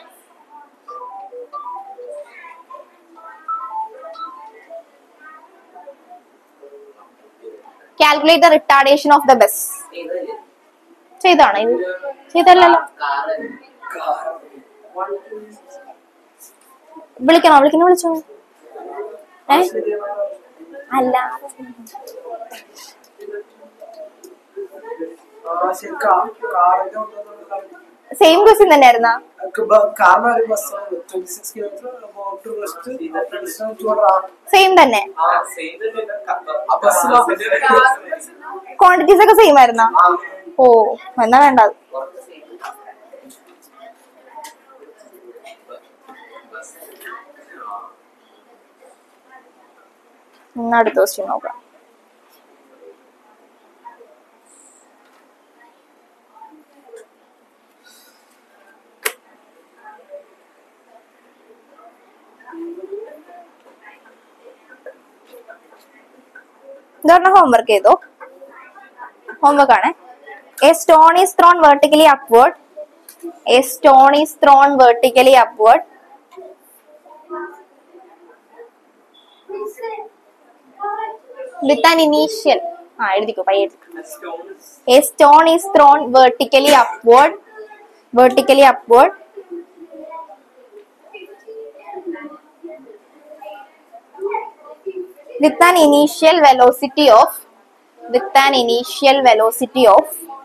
Calculate the retardation of the bus. ഏതൊരു ചെയ്താണോ ഇത് ചെയ്തല്ലല്ലോ car വിളിക്കണോ വിളിക്കണോ വിളിച്ചോ ഏ അല്ല ആ ശരി കാ- കാറിന്റെ ഉണ്ടെന്നുള്ള സെയിം ക്വസ്റ്റ്യൻ തന്നെ ആയിരുന്നാ കാര്യം. ബ- കാറിന് ഒരു bus twenty six kilometre about rest two hundred same തന്നെ ആ ബസ് ക്വാണ്ടിറ്റീസ് ഒക്കെ സെയിം ആയിരുന്നാ ഓ എന്നാ വേണ്ട അത്. പുറത്ത് സീറ്റ് എന്നാ അടുത്ത ക്വസ്റ്റ്യൻ നോക്കാം ഇതൊരെണ്ണം ഹോംവർക്ക് ചെയ്തോ ഹോംവർക്ക് ആണ് a stone is thrown vertically upward a stone is thrown vertically upward with an initial ആ എഴുതിക്കോ പയ്യെ എഴുതിക്കോ A stone is thrown vertically upward, vertically upward. With an initial velocity of, with an initial velocity of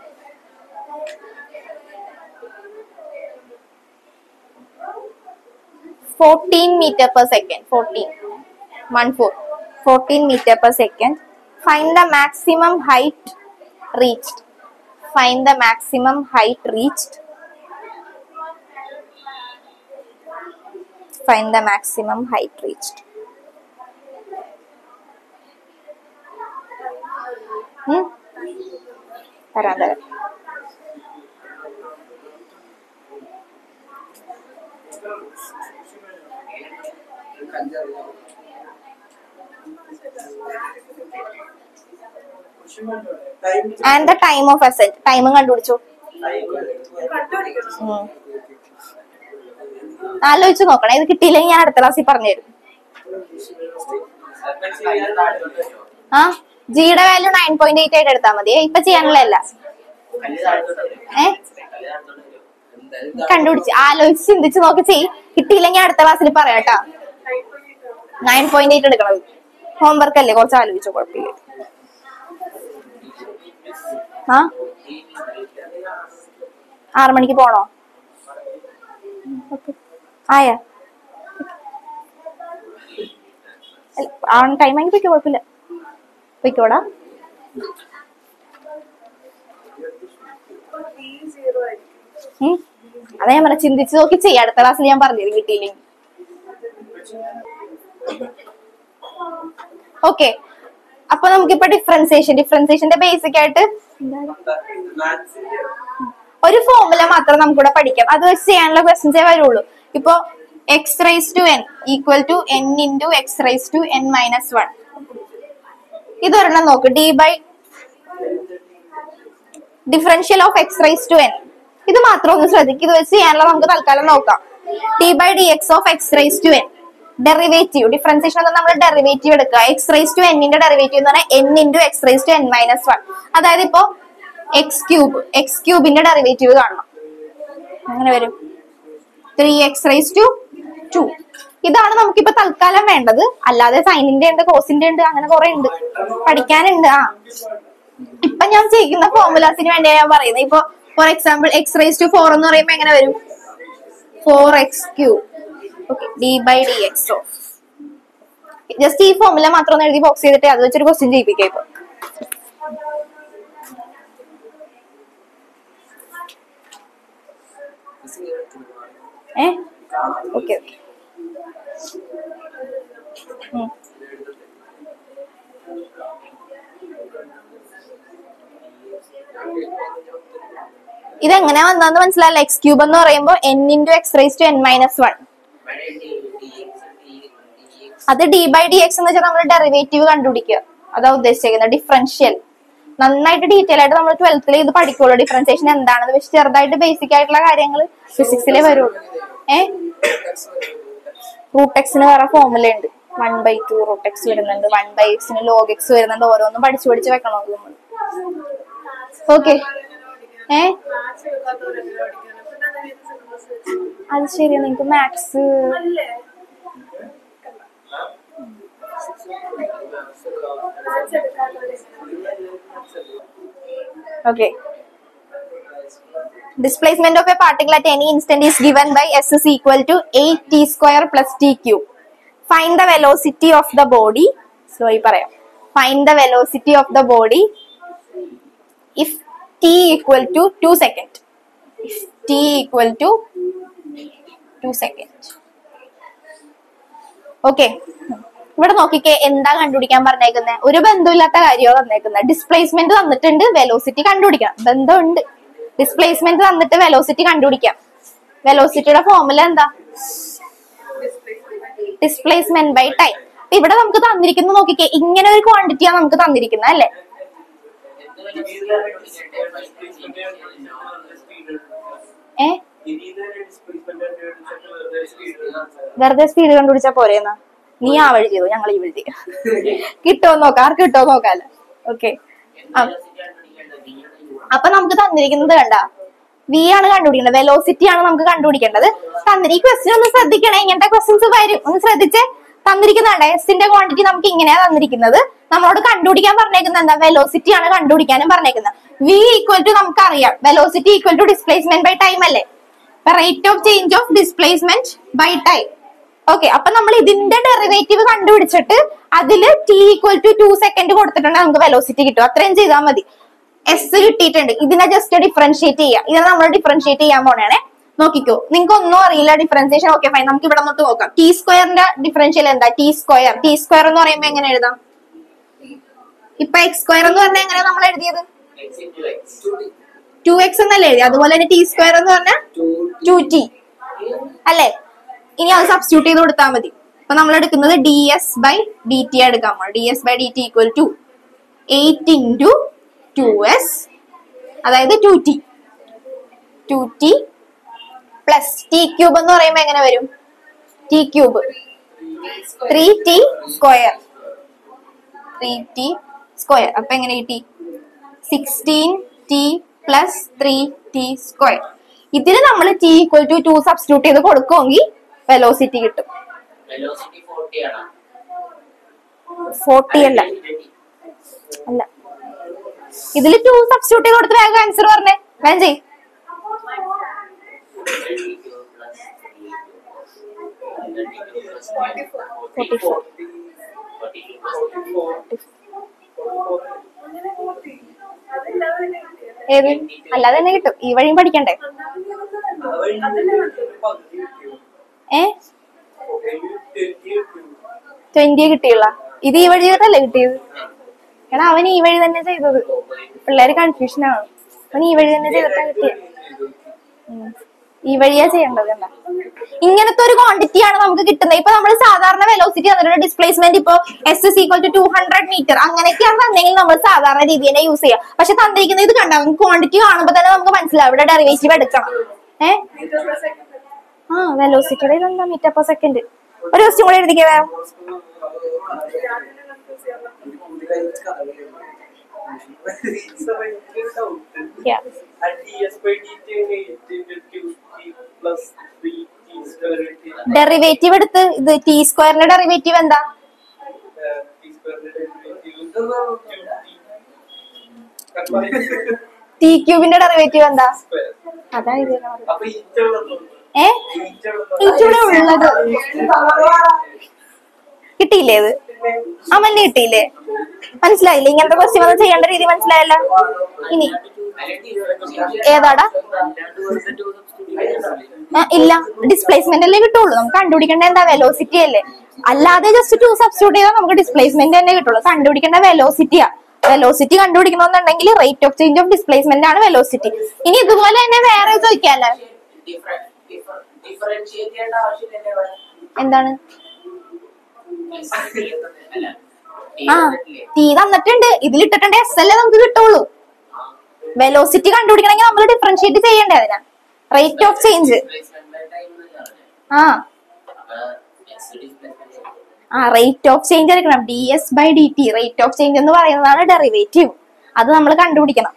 fourteen meter per second. Fourteen. One four. Fourteen meter per second. Find the maximum height reached. Find the maximum height reached. Find the maximum height reached. Hmm? തരാം തരാം and the time of ascent ടൈമും കണ്ടുപിടിച്ചു ഉം. ആലോചിച്ച് നോക്കണം ഇത് കിട്ടിയില്ലെങ്കിൽ ഞാൻ അടുത്ത ക്ലാസ്സിൽ പറഞ്ഞുതരും ആ ജിയുടെ വാല്യൂ നയൻ പോയിന്റ് എയ്റ്റ് ആയിട്ട് എടുത്താൽ മതി ഇപ്പൊ ചെയ്യാനുള്ളതല്ല കല്ല് താഴത്തോട്ട് വരും ഏ കല്ല് താഴത്തോട്ട് വരും കണ്ടുപിടിച്ച് ആലോചിച്ച് ചിന്തിച്ച് നോക്കി ചെയ് കിട്ടിയില്ലെങ്കിൽ അടുത്ത ക്ലാസ്സിൽ പറയാട്ടാ നയൻ പോയിന്റ് എയ്റ്റ് എടുക്കണത് ഹോംവർക്ക് അല്ലേ കുറച്ച് ആലോചിച്ചോ കുഴപ്പമില്ല ആ ആറ് മണിക്ക് പോണോ Okay. ആയാ ആ ടൈം ആയി പൊയ്ക്കോ കുഴപ്പമില്ല പൊയ്ക്കോടാ ഉം. അതാ ഞാൻ പറഞ്ഞ ചിന്തിച്ച് നോക്കി ചെയ്യാം അടുത്ത ക്ലാസ്സിൽ ഞാൻ പറഞ്ഞത് കിട്ടിയില്ലെങ്കിൽ ഓക്കെ അപ്പൊ നമുക്കിപ്പോ ഡിഫറൻസിയേഷൻ ഡിഫറൻസിയേഷന്റെ ബേസിക് ആയിട്ട് ഒരു ഫോർമുല മാത്രം നമുക്കിവിടെ പഠിക്കാം അത് വെച്ച് ചെയ്യാനുള്ള ക്വസ്റ്റ്യൻസേ വരുള്ളൂ ഇപ്പൊ x raise to n equal to n into x raise to n minus one ഇതൊരെണ്ണം നോക്ക് d by differential of x raise to n ഇത് മാത്രം ഒന്ന് ശ്രദ്ധിക്കുക ഇത് വെച്ച് ചെയ്യാനുള്ള നമുക്ക് തൽക്കാലം നോക്കാം t by d x of x raise to n derivative differentiation എന്ന് നമ്മൾ ഡെറിവേറ്റീവ് എടുക്കുക എക്സ് റൈസ് ടു എന്നിന്റെ ഡെറിവേറ്റീവ് എന്ന് പറഞ്ഞാൽ n into x raise to n minus one അതായത് ഇപ്പോ എക്സ് ക്യൂബ് എക്സ് ക്യൂബിന്റെ ഡെറിവേറ്റീവ് കാണണം അങ്ങനെ വരും three x raise to two ഇതാണ് നമുക്കിപ്പോ തൽക്കാലം വേണ്ടത് അല്ലാതെ സൈനിന്റെ ഉണ്ട് കോസിന്റെ ഉണ്ട് അങ്ങനെ കുറെ ഉണ്ട് പഠിക്കാനുണ്ട് ആ ഇപ്പൊ ഞാൻ ചെയ്യുന്ന ഫോർമുലാസിന് വേണ്ടിയാണ് ഞാൻ പറയുന്നത് ഇപ്പൊ for example x raise to four എന്ന് പറയുമ്പോ എങ്ങനെ വരും four x cube okay d by d x of just ഈ ഫോർമുല മാത്രം ഒന്ന് എഴുതി ബോക്സ് ചെയ്തിട്ട് അത് വെച്ചൊരു ക്വസ്റ്റ്യൻ ചെയ്യിപ്പിക്കാം ഇപ്പൊ ഏ ഓക്കെ ഓക്കെ ഉം. ഇതെങ്ങനെയാ വന്നതെന്ന് മനസ്സിലായില്ല എക്സ് ക്യൂബ് എന്ന് പറയുമ്പോൾ n into x raise to n minus one അത് ഡി ബൈ ഡി എക്സ് എന്ന് വെച്ചാൽ നമ്മൾ ഡെറിവേറ്റീവ് കണ്ടുപിടിക്കുക അതാ ഉദ്ദേശിക്കുന്നത് ഡിഫറൻഷ്യൽ നന്നായിട്ട് ഡീറ്റെയിൽ ആയിട്ട് നമ്മൾ ട്വൽത്തിൽ ഇത് പഠിക്കുള്ളൂ ഡിഫറൻസിയേഷൻ എന്താണെന്ന് പക്ഷെ ചെറുതായിട്ട് ബേസിക് ആയിട്ടുള്ള കാര്യങ്ങൾ ഫിസിക്സിലേ വരുള്ളൂ ഏ റൂട്ട് എക്സിന് വേറെ ഫോമുല ഉണ്ട് one by two root x വരുന്നുണ്ട് വൺ ബൈ എക്സിന് ലോഗ് എക്സ് വരുന്നുണ്ട് ഓരോന്നും പഠിച്ചു പഠിച്ച് വെക്കണം നമ്മൾ ഓക്കെ ഏ അത് ശരിയാ നിങ്ങക്ക് maths Okay. Displacement of a particle at any instant is given by S is equal to 8 t square plus t cube. Find the velocity of the body. Slowly പറയാം. Find the velocity of the body if t equal to 2 second. If t equal to 2 second. Okay ഇവിടെ നോക്കിക്കേ എന്താ കണ്ടുപിടിക്കാൻ പറഞ്ഞേക്കുന്നത് ഒരു ബന്ധമില്ലാത്ത കാര്യമാണ് തന്നേക്കുന്നത് displacement തന്നിട്ടുണ്ട് വെലോസിറ്റി കണ്ടുപിടിക്കണം ബന്ധമുണ്ട് ഡിസ്പ്ലേസ്മെന്റ് തന്നിട്ട് വെലോസിറ്റി കണ്ടുപിടിക്കാം വെലോസിറ്റിയുടെ ഫോർമുല എന്താ ഡിസ്പ്ലേസ്മെന്റ് ബൈ ടൈം ഇവിടെ നമുക്ക് തന്നിരിക്കുന്നത് നോക്കിക്കേ ഇങ്ങനെ ഒരു ക്വാണ്ടിറ്റിയാണ് നമുക്ക് തന്നിരിക്കുന്നത് അല്ലേ ഏ വെറുതെ സ്പീഡ് കണ്ടുപിടിച്ചാ പോരേന്നാ നീ ആ വഴി ചെയ്തു ഞങ്ങൾ ഈ വഴി ചെയ്യാം കിട്ടോ നോക്കാം ആർക്ക് കിട്ടോ നോക്കാല്ലോ ഓക്കെ അപ്പൊ നമുക്ക് തന്നിരിക്കുന്നത് കണ്ട വി ആണ് കണ്ടുപിടിക്കേണ്ടത് വെലോസിറ്റി ആണ് നമുക്ക് കണ്ടുപിടിക്കേണ്ടത് തന്നിരി ഈ ക്വസ്റ്റ്യൻ ഒന്ന് ശ്രദ്ധിക്കണേ ഇങ്ങനത്തെ ക്വസ്റ്റ്യൻസ് വരും ഒന്ന് ശ്രദ്ധിച്ച് തന്നിരിക്കുന്നുണ്ട് എസിന്റെ ക്വാണ്ടിറ്റി നമുക്ക് ഇങ്ങനെയാ തന്നിരിക്കുന്നത് നമ്മളോട് കണ്ടുപിടിക്കാൻ പറഞ്ഞേക്കുന്നത് എന്താ വെലോസിറ്റി ആണ് കണ്ടുപിടിക്കാനും പറഞ്ഞേക്കുന്നത് വി ഈക്വൽ ടു നമുക്കറിയാം velocity equal to displacement by time അല്ലേ rate of change of displacement by time okay അപ്പൊ നമ്മൾ ഇതിന്റെ ഡെറിവേറ്റീവ് കണ്ടുപിടിച്ചിട്ട് അതില് T equal to two second കൊടുത്തിട്ടുണ്ടെങ്കിൽ നമുക്ക് വെലോസിറ്റി കിട്ടും അത്രയും ചെയ്താൽ മതി എസ് കിട്ടിയിട്ടുണ്ട് ഇതിനെ ജസ്റ്റ് ഡിഫറൻഷിയേറ്റ് ചെയ്യാം ഇതിനെ നമ്മൾ ഡിഫറൻഷിയേറ്റ് ചെയ്യാൻ പോണേ നോക്കിക്കോ നിങ്ങൾക്ക് ഒന്നും അറിയില്ല ഡിഫറൻസിയേഷൻ ഓക്കെ ഫൈൻ നമുക്ക് ഇവിടെ തൊട്ട് നോക്കാം ടി സ്ക്വയറിന്റെ ഡിഫറൻഷ്യൽ എന്താ ടി സ്ക്വയർ ടി സ്ക്വയർ എന്ന് പറയുമ്പോ എങ്ങനെ എഴുതാം ഇപ്പൊ എക്സ് സ്ക്വയർ എന്ന് പറഞ്ഞാൽ എങ്ങനെയാ നമ്മൾ എഴുതിയത് ടു എക്സ് എന്നല്ലേ എഴുതി അതുപോലെ തന്നെ ടി സ്ക്വയർ എന്ന് പറഞ്ഞാൽ ടു ടി അല്ലേ ഇനി അത് സബ്സ്റ്റിറ്റ്യൂട്ട് ചെയ്ത് കൊടുത്താൽ മതി അപ്പൊ നമ്മൾ എടുക്കുന്നത് D S by D T എടുക്കാൻ പോകണം D S by D T equal to eight into two S അതായത് two T two T plus T cube എന്ന് പറയുമ്പോൾ എങ്ങനെ വരും T cube three T square three T square അപ്പൊ എങ്ങനെ കിട്ടി sixteen T plus three T square ഇതിന് നമ്മൾ T equal to two substitute ചെയ്ത് കൊടുക്കുമെങ്കിൽ വെലോസിറ്റി കിട്ടും വെലോസിറ്റി ഫോർട്ടി ആണ് ഫോർട്ടി അല്ല അല്ല ഇതിൽ ടു സബ്സ്റ്റിറ്റ്യൂട്ട് ചെയ്ത് കൊടുത്ത് വേഗം ആൻസർ പറഞ്ഞേ വേഗം ചെയ് ഫോർട്ടി ഫോർ ഏത് അല്ലാതെ തന്നെ കിട്ടും ഈ വഴിയും പഠിക്കണ്ടേ ഏ ട്വന്റി കിട്ടിയുള്ള ഇത് ഈ വഴി ചെയ്തിട്ടല്ലേ കിട്ടിയത് എടാ അവൻ ഈ വഴി തന്നെ ചെയ്തത് പിള്ളേര് കൺഫ്യൂഷൻ ആണ് അവൻ ഈ വഴി തന്നെ ചെയ്തിട്ടാ കിട്ടിയത് ഉം. ഈ വഴിയാ ചെയ്യേണ്ടത് എന്താ ഇങ്ങനത്തെ ഒരു ക്വാണ്ടിറ്റി ആണ് നമുക്ക് കിട്ടുന്നത് ഇപ്പൊ നമ്മൾ സാധാരണ വെലോസിറ്റി തന്നിട്ടുണ്ട് ഡിസ്പ്ലേസ്മെന്റ് ഇപ്പൊ S is equal to two hundred metre അങ്ങനെയൊക്കെയാണ് തന്നെങ്കിൽ നമ്മൾ സാധാരണ രീതി തന്നെ യൂസ് ചെയ്യുക പക്ഷെ തന്നിരിക്കുന്നത് ഇത് കണ്ട ക്വാണ്ടിറ്റി കാണുമ്പോൾ തന്നെ നമുക്ക് മനസ്സിലാവും ഇവിടെ ഡെറിവേറ്റീവ് എടുക്കണം ഏ ആ വെലോസിറ്റിയുടെ ഇതെന്താ മീറ്റർ പെർ സെക്കൻഡ് ഒരു ക്വസ്റ്റ്യൻ കൂടെ എഴുതിക്കേ വേണം Yeah. ഡെറിവേറ്റീവ് എടുത്ത് ഇത് ടി സ്ക്വയറിന്റെ ഡെറിവേറ്റീവ് എന്താ ടി ക്യൂബിന്റെ ഡെറിവേറ്റീവ് എന്താ അതാ ഇത് ഏ ഇവിടെ ഉള്ളത് കിട്ടിയില്ലേ ഇത് അമലിന് കിട്ടിയില്ലേ മനസ്സിലായില്ലേ ഇങ്ങനത്തെ ക്വസ്റ്റ്യൻ വന്ന് ചെയ്യേണ്ട രീതി മനസ്സിലായല്ലോ ഇനി ഏതാടാ ആ, ഇല്ല ഡിസ്പ്ലേസ്മെന്റ് അല്ലേ കിട്ടുള്ളൂ നമുക്ക് കണ്ടുപിടിക്കേണ്ട എന്താ വെലോസിറ്റി അല്ലേ അല്ലാതെ ജസ്റ്റ് ടു സബ്സ്റ്റിറ്റ്യൂട്ട് ചെയ്താൽ നമുക്ക് ഡിസ്പ്ലേസ്മെന്റ് തന്നെ കിട്ടുള്ളൂ കണ്ടുപിടിക്കേണ്ട വെലോസിറ്റിയാ വെലോസിറ്റി കണ്ടുപിടിക്കണമെന്നുണ്ടെങ്കിൽ rate of change of displacement ആണ് വെലോസിറ്റി ഇനി ഇതുപോലെ തന്നെ വേറെ ചോദിക്കാല്ലേ ഡിഫറൻഷിയേറ്റ് ചെയ്യേണ്ട ആവശ്യമില്ലല്ലേ ഇവിടെ എന്താണ് അല്ല ആ ടി തന്നിട്ടുണ്ട് ഇതിലിട്ടിട്ടുണ്ട് എസ് അല്ലേ നമുക്ക് കിട്ടുള്ളൂ വെലോസിറ്റി കണ്ടുപിടിക്കണമെങ്കിൽ നമ്മൾ ഡിഫറൻഷിയേറ്റ് ചെയ്യണ്ടേ അതിനാ റേറ്റ് ഓഫ് ചേഞ്ച് ആ ആ റേറ്റ് ഓഫ് ചേഞ്ച് എടുക്കണം D S by D T rate of change എന്ന് പറയുന്നതാണ് ഡെറിവേറ്റീവ് അത് നമ്മൾ കണ്ടുപിടിക്കണം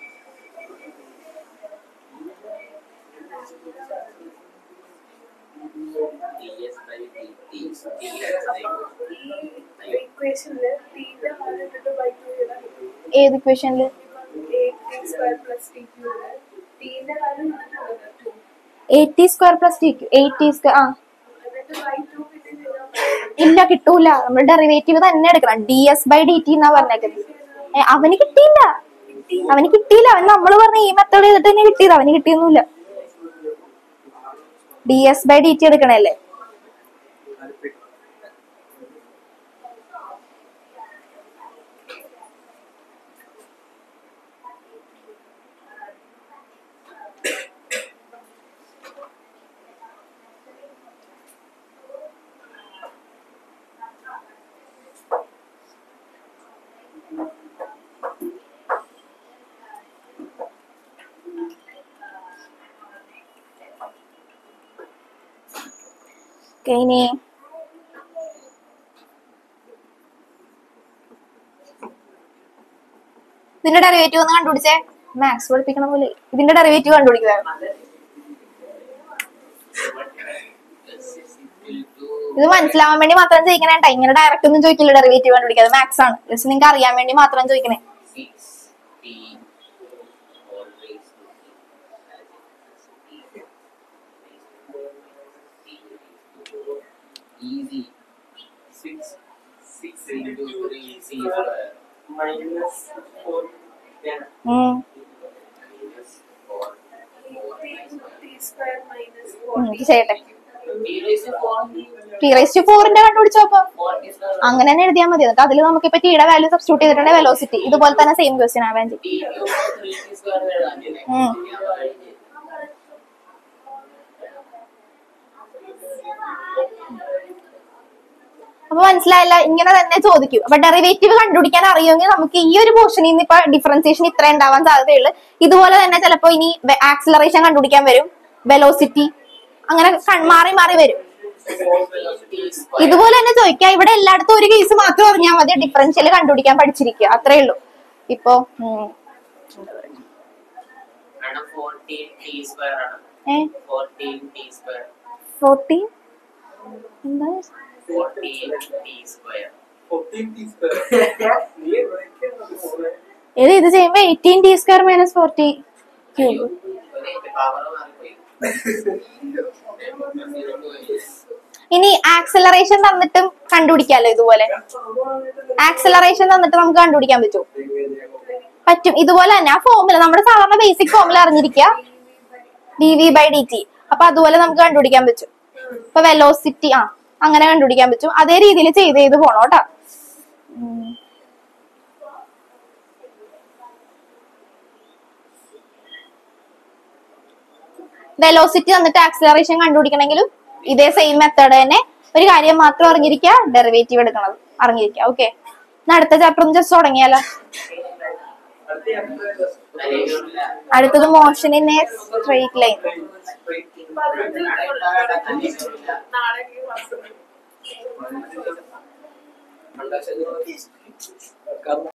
ഇക്വേഷനില് തീന്റെ വാല്യൂ ഇട്ടിട്ട് ബൈ ടു ചെയ്താൽ ഏത് ഇക്വേഷനിൽ eight T square plus T cube തീന്റെ വാല്യൂ വന്നിട്ടുള്ളത് two eight T square plus T cube eight T square ആ എന്നിട്ട് ബൈ ടു കിട്ടി ചെയ്താൽ ഇല്ല കിട്ടൂല നമ്മൾ ഡെറിവേറ്റീവ് തന്നെ എടുക്കണം D S by D T എന്നാ പറഞ്ഞേക്കുന്നത് ഏ, അവന് കിട്ടിയില്ല അവന് കിട്ടിയില്ല അവൻ നമ്മൾ പറഞ്ഞ ഈ മെത്തേഡ് ചെയ്തിട്ട് തന്നെ കിട്ടിയത് അവന് കിട്ടിയൊന്നുമില്ല D S by D T എടുക്കണല്ലേ ഓക്കെ ഇനി ഇതിന്റെ ഡെറിവേറ്റീവ് ഒന്ന് കണ്ടുപിടിച്ചേ മാത്സ് പഠിപ്പിക്കണ പോലെ ഇതിന്റെ ഡെറിവേറ്റീവ് കണ്ടുപിടിക്കുക ഇത് മനസ്സിലാവാൻ വേണ്ടി മാത്രം ചോദിക്കണേണ്ട ഇങ്ങനെ ഡയറക്റ്റ് ഒന്നും ചോദിക്കില്ല ഡെറിവേറ്റീവ് കണ്ടുപിടിക്കാതെ മാത്സ് ആണ് ജസ്റ്റ് നിങ്ങൾക്ക് അറിയാൻ വേണ്ടി മാത്രം ചോദിക്കണേ Easy. Six. Six into three. C minus four ten. ഉം. minus four. T square minus ഉം, ഇത് ചെയ്യട്ടെ T raised to four. T raise to ഫോറിന്റെ കണ്ടുപിടിച്ചോ അപ്പൊ Four is the അങ്ങനെ തന്നെ എഴുതിയാൽ മതി എന്നിട്ട് അതിൽ നമുക്ക് ഇപ്പൊ ടിയുടെ വാല്യൂ സബ്സ്റ്റിറ്റ്യൂട്ട് ചെയ്തിട്ടുണ്ട് വെലോസിറ്റി ഇതുപോലെ തന്നെ സെയിം ക്വസ്റ്റ്യൻ ആവാൻ ചെയ്യും T cube three T square എഴുതാൻ ഉം. അപ്പൊ മനസ്സിലായില്ല ഇങ്ങനെ തന്നെ ചോദിക്കും അപ്പൊ ഡെറിവേറ്റീവ് കണ്ടുപിടിക്കാൻ അറിയുമെങ്കിൽ നമുക്ക് ഈ ഒരു പോർഷനിൽ നിന്ന് ഇപ്പൊ ഡിഫറൻസിയേഷൻ ഇത്ര ഉണ്ടാവാൻ സാധ്യതയുള്ളൂ ഇതുപോലെ തന്നെ ചിലപ്പോ ഇനി ആക്സിലറേഷൻ കണ്ടുപിടിക്കാൻ വരും വെലോസിറ്റി അങ്ങനെ കൺ- മാറി മാറി വരും ഇതുപോലെ തന്നെ ചോദിക്കാം ഇവിടെ എല്ലായിടത്തും ഒരു കേസ് മാത്രം അറിഞ്ഞാൽ മതി ഡിഫറൻഷ്യൽ കണ്ടുപിടിക്കാൻ പഠിച്ചിരിക്കുക അത്രേ ഉള്ളൂ ഇപ്പൊ ഉം, ആണ് ഫോർട്ടീൻ ടി സ്ക്വയർ ആണ് ഏ ഫോർട്ടീൻ ടി സ്ക്വയർ ഫോർട്ടീൻ എന്താ fourteen T square Fourteen T square. നീ എവിടേക്കാണ് ഇത് ഇത് ചെയ്യുമ്പോ eighteen T square minus forty cube power മാറിപ്പോയി ഇനി ആക്സലറേഷൻ തന്നിട്ടും കണ്ടുപിടിക്കാലോ ഇതുപോലെ ആക്സലറേഷൻ തന്നിട്ട് നമുക്ക് കണ്ടുപിടിക്കാൻ പറ്റുമോ പറ്റും ഇതുപോലെ തന്നെ ആ ഫോമുല നമ്മുടെ സാധാരണ ബേസിക് ഫോമുല അറിഞ്ഞിരിക്കുക D V by D T അപ്പൊ അതുപോലെ നമുക്ക് കണ്ടുപിടിക്കാൻ പറ്റും ഇപ്പൊ വെലോസിറ്റി ആ അങ്ങനെ കണ്ടുപിടിക്കാൻ പറ്റും അതേ രീതിയിൽ ചെയ്ത് ചെയ്ത് പോണോ കേട്ടോ വെലോസിറ്റി തന്നിട്ട് ആക്സിലറേഷൻ കണ്ടുപിടിക്കണമെങ്കിലും ഇതേ സെയിം മെത്തേഡ് തന്നെ ഒരു കാര്യം മാത്രം അറിഞ്ഞിരിക്കുക ഡെറിവേറ്റീവ് എടുക്കണം അറിഞ്ഞിരിക്കുക ഓക്കെ അടുത്ത ചാപ്റ്റർ ഒന്ന് ജസ്റ്റ് തുടങ്ങിയാലോ അടുത്തത് motion in a straight line നാളെ ക്ലാസ് കാരണം